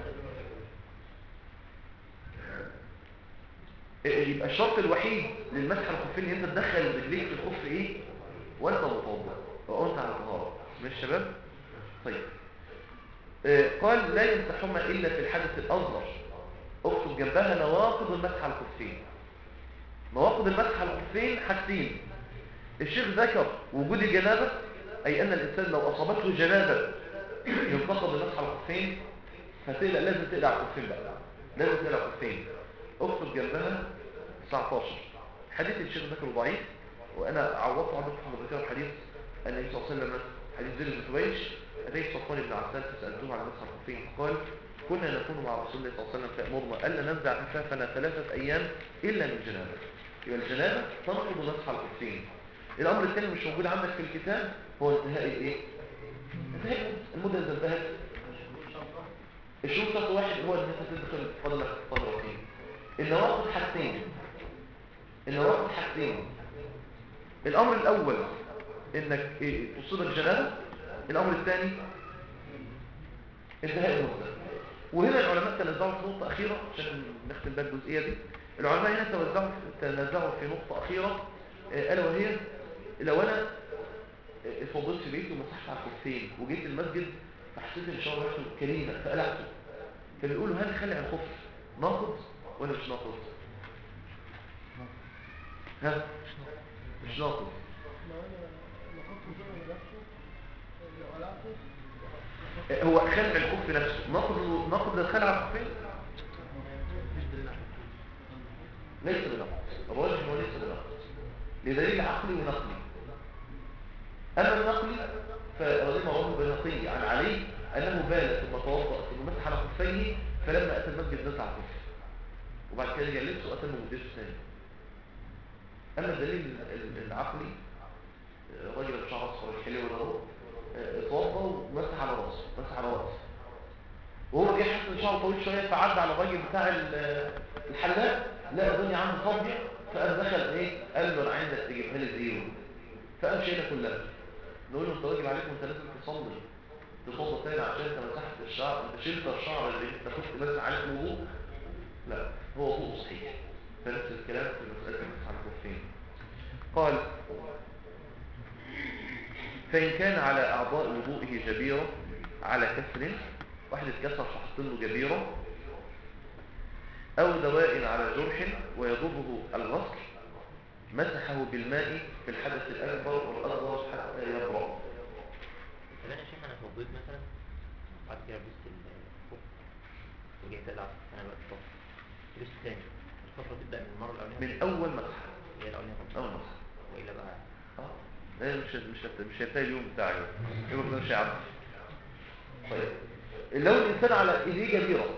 إيه، يبقى الشرط الوحيد للمسح على الخفين ان انت تدخل رجليك في الخف ايه وانت متوضا وانت على طهاره مش شباب طيب آه، قال لا يمسحهما الا في الحدث الاصغر اكتب جنبها نواقض المسح على الخفين نواقض المسح على الخفين حاجتين الشيخ ذكر وجود الجنابه اي ان الانسان لو اصابته جنابه ينتقد المسح على الخفين فتقلق لازم تقلع الخفين بقى لازم تقلع الخفين اكتب جنبها 19 حديث الشيخ ذكر ضعيف وانا عوضت عن في ذكر الحديث ان النبي صلى الله عليه وسلم حديث زيد بن حبيش اتيت صفوان بن عسال فسالته عن مسح الخفين قال كنا نكون مع رسول الله صلى الله عليه وسلم فامرنا الا ننزع كفافنا ثلاثه ايام الا من جنابه يبقى الجنابه تنقض مسح الخفين الامر الثاني مش موجود عندك في الكتاب هو انتهاء الايه انتهاء المده اذا انتهت الشروط شرط واحد هو ان انت تدخل فضلك طهرتين النواقض حاجتين النواقض حاجتين الامر الاول انك إيه، تصيبك جنابه الامر الثاني انتهاء المده وهنا العلماء تنازعوا في نقطه اخيره عشان نختم بقى الجزئيه دي العلماء هنا تنازعوا تنازعوا في نقطه اخيره آه، الا وهي لو انا آه، اتفضلت في بيتي ومسحت على الخفين وجيت المسجد فحسيت ان شاء الله ريحته كريمه فقلعته فبيقولوا هل خلع الخف ناقض ولا مش ناقض ها مش ناقض آه، هو خلع الخف نفسه ناقض ناقض للخلع على الخفين ليس بنقض الراجح هو ليس بنقض لدليل عقلي ونقلي أما النقلي فرواه رواه البيهقي عن علي أنه بال ثم توضأ ثم مسح على خفيه فلما أتى المسجد نزع الخف وبعد كده رجع لبسه وأتى المقدس ثاني أما الدليل ال- العقلي آه، راجل بشعر أصفر الحلو ده هو آه، اتوضأ ومسح على راسه مسح على راسه وهو جه حاسس ان شعره طويل شويه فعدى على الراجل بتاع ال- الحلاق لقى الدنيا عنده فاضيه فقام دخل ايه قال له انا عايزك تجيبها لي زيرو فقام شايلها كلها نقول له انت واجب عليك وانت لازم تصلي تصلي تاني عشان انت مسحت الشعر انت شلت الشعر اللي انت كنت بس عليك وضوء لا هو وضوء صحيح فنفس الكلام في مساله المسح على الكفين قال فإن كان على أعضاء وضوئه جبيرة على كسر واحد اتكسر فحط له جبيرة أو دواء على جرح ويضره الغسل مسحه بالماء في الحدث الأكبر والأصغر حتى يبرأ طب انا شايف انا اتوضيت مثلا بعد كده لبست الفوق ورجعت العب انا بقى الفتره لبست تاني الفتره تبدا من المره الاولانيه من أول مسح هي الاولانيه خالص أول مسح والا بقى اه لا مش مش هت- مش هينتهي اليوم بتاعي يوم ده مش هيعدي طيب لو الانسان على ايديه جبيره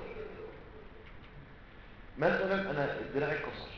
مثلا انا دراعي اتكسر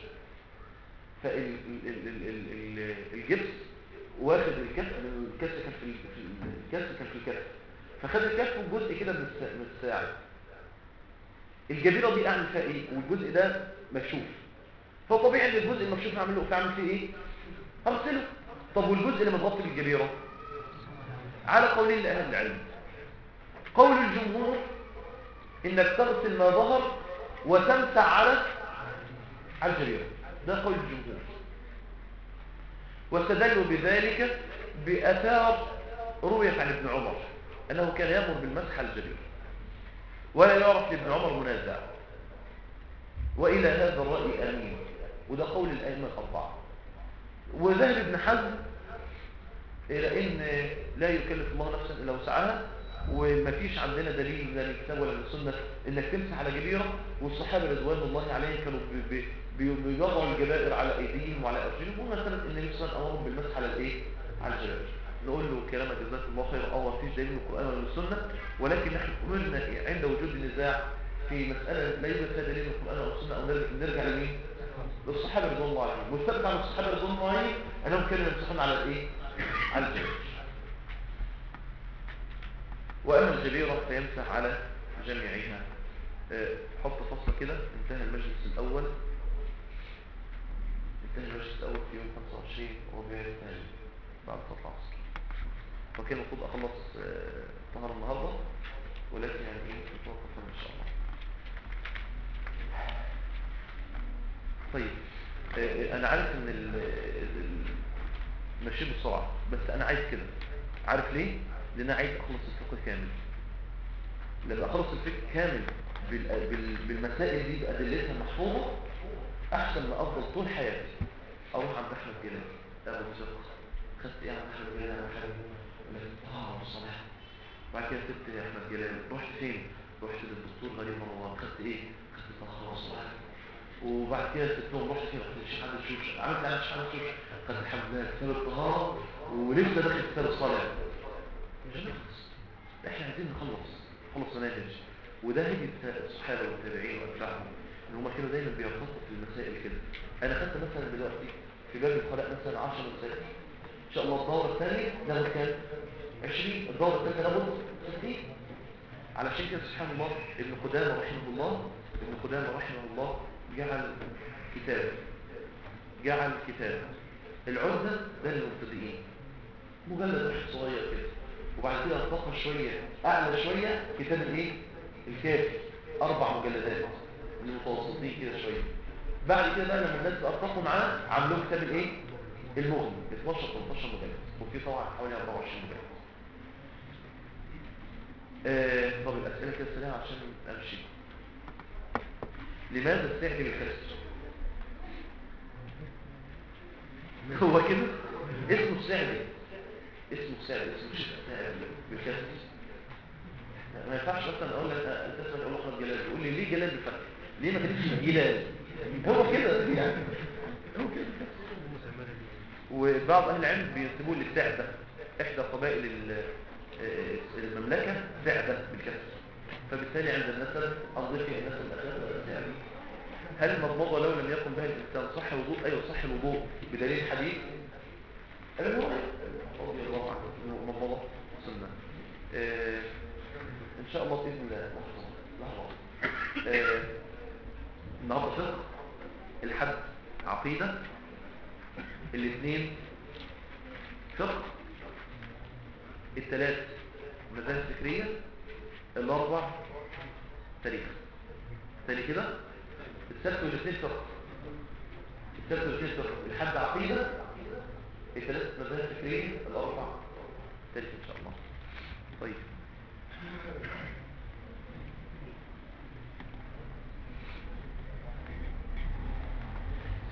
فالجبس واخد الكف الكف كان في ال- في ال- الكف كان في الكف فخد الكف وجزء كده من الس- من الساعد الجبيره دي اعمل فيها ايه والجزء ده مكشوف فطبيعي ان الجزء المكشوف هعمل له اعمل فيه ايه هغسله طب والجزء اللي متغطي بالجبيره على قولين لاهل العلم قول الجمهور انك تغسل ما ظهر وتمسح على على الجبيره ده قول الجمهور واستدلوا بذلك باثار رويت عن ابن عمر انه كان يامر بالمسح على الجبيره ولا يعرف لابن عمر منازع والى هذا الراي امين وده قول الائمه الاربعه وذهب ابن حزم إلى إن لا يكلف الله نفسا إلا وسعها ومفيش عندنا دليل من الكتاب ولا من السنة إنك تمسح على جبيرة والصحابة رضوان الله عليهم كانوا بي- بي- بي- بيضعوا الجبائر على أيديهم وعلى أرجلهم ومثلا إن النبي صلى الله عليه وسلم أمرهم بالمسح على الإيه؟ على الجبائر نقول له كلامك جزاك الله خير أو مفيش دليل من القرآن ولا من السنة ولكن نحن قلنا عند وجود النزاع في مسألة لا يوجد فيها دليل من القرآن ولا السنة أو نرجع- نرجع لمين؟ للصحابة رضوان الله عليهم والثبت عن الصحابة رضوان الله عليهم أنهم كانوا يمسحون على الإيه؟ على الجبيرة وأما الجبيرة فيمسح على جميعها آه، حط فصل كده انتهى المجلس الأول انتهى المجلس الأول في يوم 25 ربيع الثاني بعد صلاة العصر وكان المفروض أخلص آه، طهر النهاردة ولكن يعني إيه نتوقف إن شاء الله طيب آه، انا عارف ان ال- ال- ماشي بسرعه بس انا عايز كده عارف ليه لان انا عايز اخلص الفقه كامل لما اخلص الفقه كامل بال- بال- بالمسائل دي بادلتها المحفوظه احسن ما افضل طول حياتي اروح عند احمد جلال ابو الفقه خدت ايه عند احمد جلال انا حاجه اه والصلاه بعد كده سبت يا احمد جلال رحت فين رحت للدكتور غريب مروان خدت ايه خدت طهاره والصلاه وبعد كده سبتهم رحت فين رحت للشيخ عبد الشوش عملت على الشيخ عبد الشوش خدت الحمد لله كتاب الطهاره ولسه داخل كتاب الصلاه مش هنخلص احنا عايزين نخلص نخلص مناهج وده هدي بتاع الصحابه والتابعين واتباعهم ان هم كانوا دايما بيرتبطوا في المسائل كده انا خدت مثلا دلوقتي في باب الخلاء مثلا 10 مسائل ان شاء الله الدوره الثانيه ناخد كام 20 الدوره الثالثه ناخد 60 علشان كده سبحان الله ابن قدامه رحمه الله ابن قدامه رحمه الله جعل كتاب جعل كتاب العزة ده للمبتدئين مجلد واحد صغير كده وبعد كده ارتقى شوية اعلى شوية كتاب الايه الكافي اربع مجلدات المتوسطين كده شوية بعد كده بقى لما الناس ارتقوا معاه عملوا كتاب الايه المغني 12 13 مجلد وفي طبعا حوالي 24 مجلد آه طب الاسئله كده سريعه عشان امشي لماذا استعجل الكسر هو كده اسمه السعدي اسمه السعدي اسمه مش السعدي بالكسر ما ينفعش مثلا اقول لك آه، انت اسمك اقول احمد جلال يقول لي ليه جلال بالفتح ليه ما كانتش جلال هو كده يعني هو كده وبعض اهل العلم بينسبوه للسعده احدى قبائل ال- آه، المملكه سعده بالكسر فبالتالي عند النسب اضيف الى النسب الاخلاق يعني هل المضمضه لو لم يقم بها الانسان صح الوضوء ايوه صح الوضوء بدليل حديث ابي هريره رضي الله عنه انه مضمضه سنه آه، ان شاء الله باذن الله لحظه لحظه آه، النهارده فقه الحد عقيده الاثنين فقه الثلاث مذاهب فكريه الاربع تاريخ تاني كده السبت والاثنين فقه السبت والاثنين فقه الحد عقيده الثلاث مذاهب فكريه الاربع تاريخ ان شاء الله طيب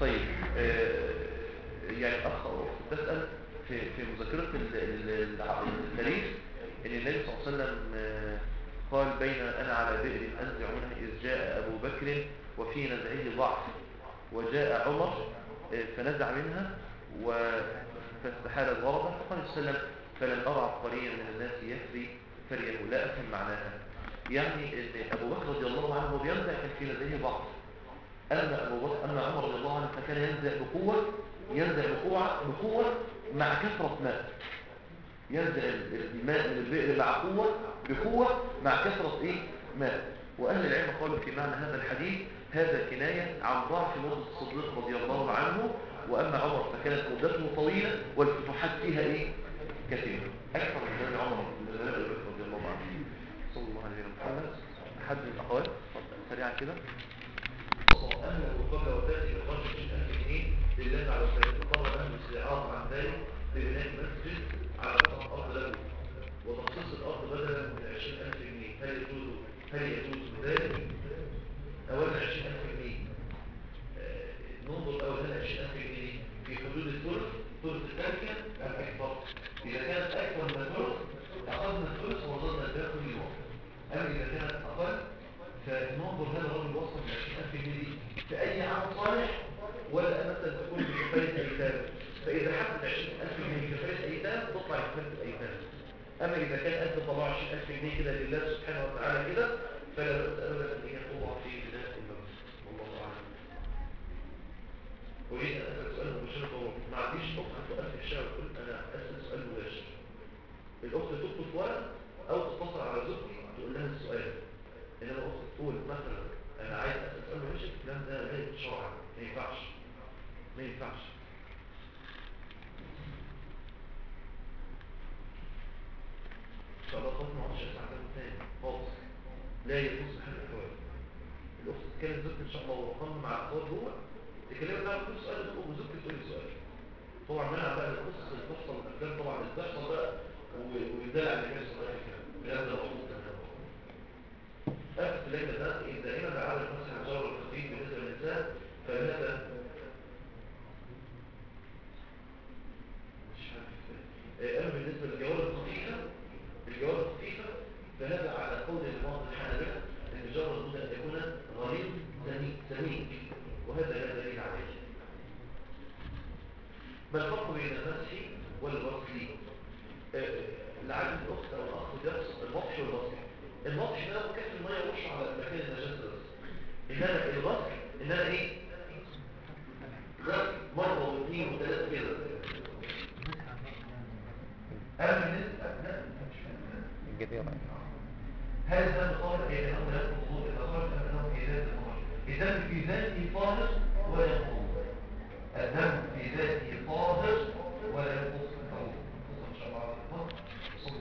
طيب آه، يعني اخ او اخت تسال في في مذاكره ال- ال- الع- التاريخ ان النبي صلى الله عليه وسلم آه، قال بين انا على بئر انزع منها اذ جاء ابو بكر وفي نزعه ضعف وجاء عمر آه، فنزع منها و- فاستحال الغرض فقال صلى الله عليه وسلم فلم ارى عبقريا من الناس يفري فريه لا افهم معناها يعني ان ابو بكر رضي الله عنه هو بينزع كان في نزعه ضعف أما أبو بكر أما عمر رضي الله عنه فكان ينزع بقوة ينزع بقوة بقوة مع كثرة ماء ينزع الماء من البئر مع قوة بقوة مع كثرة إيه؟ ماء وأهل العلم قالوا في معنى هذا الحديث هذا كناية عن ضعف مدة الصديق رضي الله عنه وأما عمر فكانت مدته طويلة والفتوحات فيها إيه؟ كثيرة أكثر من زمان عمر من زمان أبي بكر رضي الله عنه صلى الله عليه وسلم محمد حد من الأخوات سريعا كده أهله قبل وفاته بخمس ألف جنيه لله على وفاته طلب أهل الاستعاض عن ذلك ببناء مسجد على سطح أرض له وتخصيص الأرض بدلا من عشرين ألف جنيه هل يجوز هل يجوز ذلك؟ أولا عشرين ألف جنيه آه، ننظر أولا عشرين ألف جنيه في حدود الثلث ثلث التركة أم أكبر إذا كانت أكبر من الثلث أخذنا الثلث ووصلنا الباقي اليوم أما إذا كانت أقل فننظر هذا الرجل وصل ل 20000 جنيه في أي عمل صالح ولا مثلا تكون بكفاية أيتام فإذا حدد 20000 جنيه كفاية أيتام تطلع كفاية الأيتام أما إذا كان أنت طلع 20000 جنيه كده لله سبحانه وتعالى كده فلا بأس أبدا أن هي تطلع في بناء المسجد والله أعلم أريد أن أسأل سؤال مباشر طبعا ما عنديش أخت سؤال في الشارع تقول أنا أسأل سؤال مباشر الأخت تكتب ورق أو تتصل على زوجتي تقول لها السؤال انما اخت تقول مثلا انا عايز اسال سؤال ماشي الكلام ده غير شرعي ما ينفعش ما ينفعش ان شاء الله خلاص ما عادش اسمع كلام تاني خالص لا يجوز حل الاحوال الاخت تتكلم زوجتي ان شاء الله وقام مع اخوات هو تكلموا بقى كل سؤال وزوجتي تقول لي سؤال طبعا منع بقى القصص اللي بتحصل الافلام طبعا اللي بتحصل بقى ويدلع اللي بيحصل بقى الكلام الكلام ده مظبوط تماما أخذ لك ده إن دائما بعد المسح الجار الخفيف بالنسبة للنساء فهذا مش عارف أما بالنسبة للجوار الخفيفة الجوار الخفيفة فهذا على قول بعض الحنابلة أن الجار لابد أن يكون غليظ سميك سميك وهذا لا دليل عليه ما الفرق بين المسح والغسل؟ آه، لعل الأخت أو الأخ يقصد المطش والغسل المطش ده هو كف الميه يرش على مكان النجاسه بس انما الغسل ان انا ايه غسل مره واثنين وثلاثه كده اما بالنسبه لا مش فاهم الجديرة هل ده مطالب بين انه لا يخرج اذا خرج انه في ذات المرض اذا في ذاته طاهر ولا يخرج الدم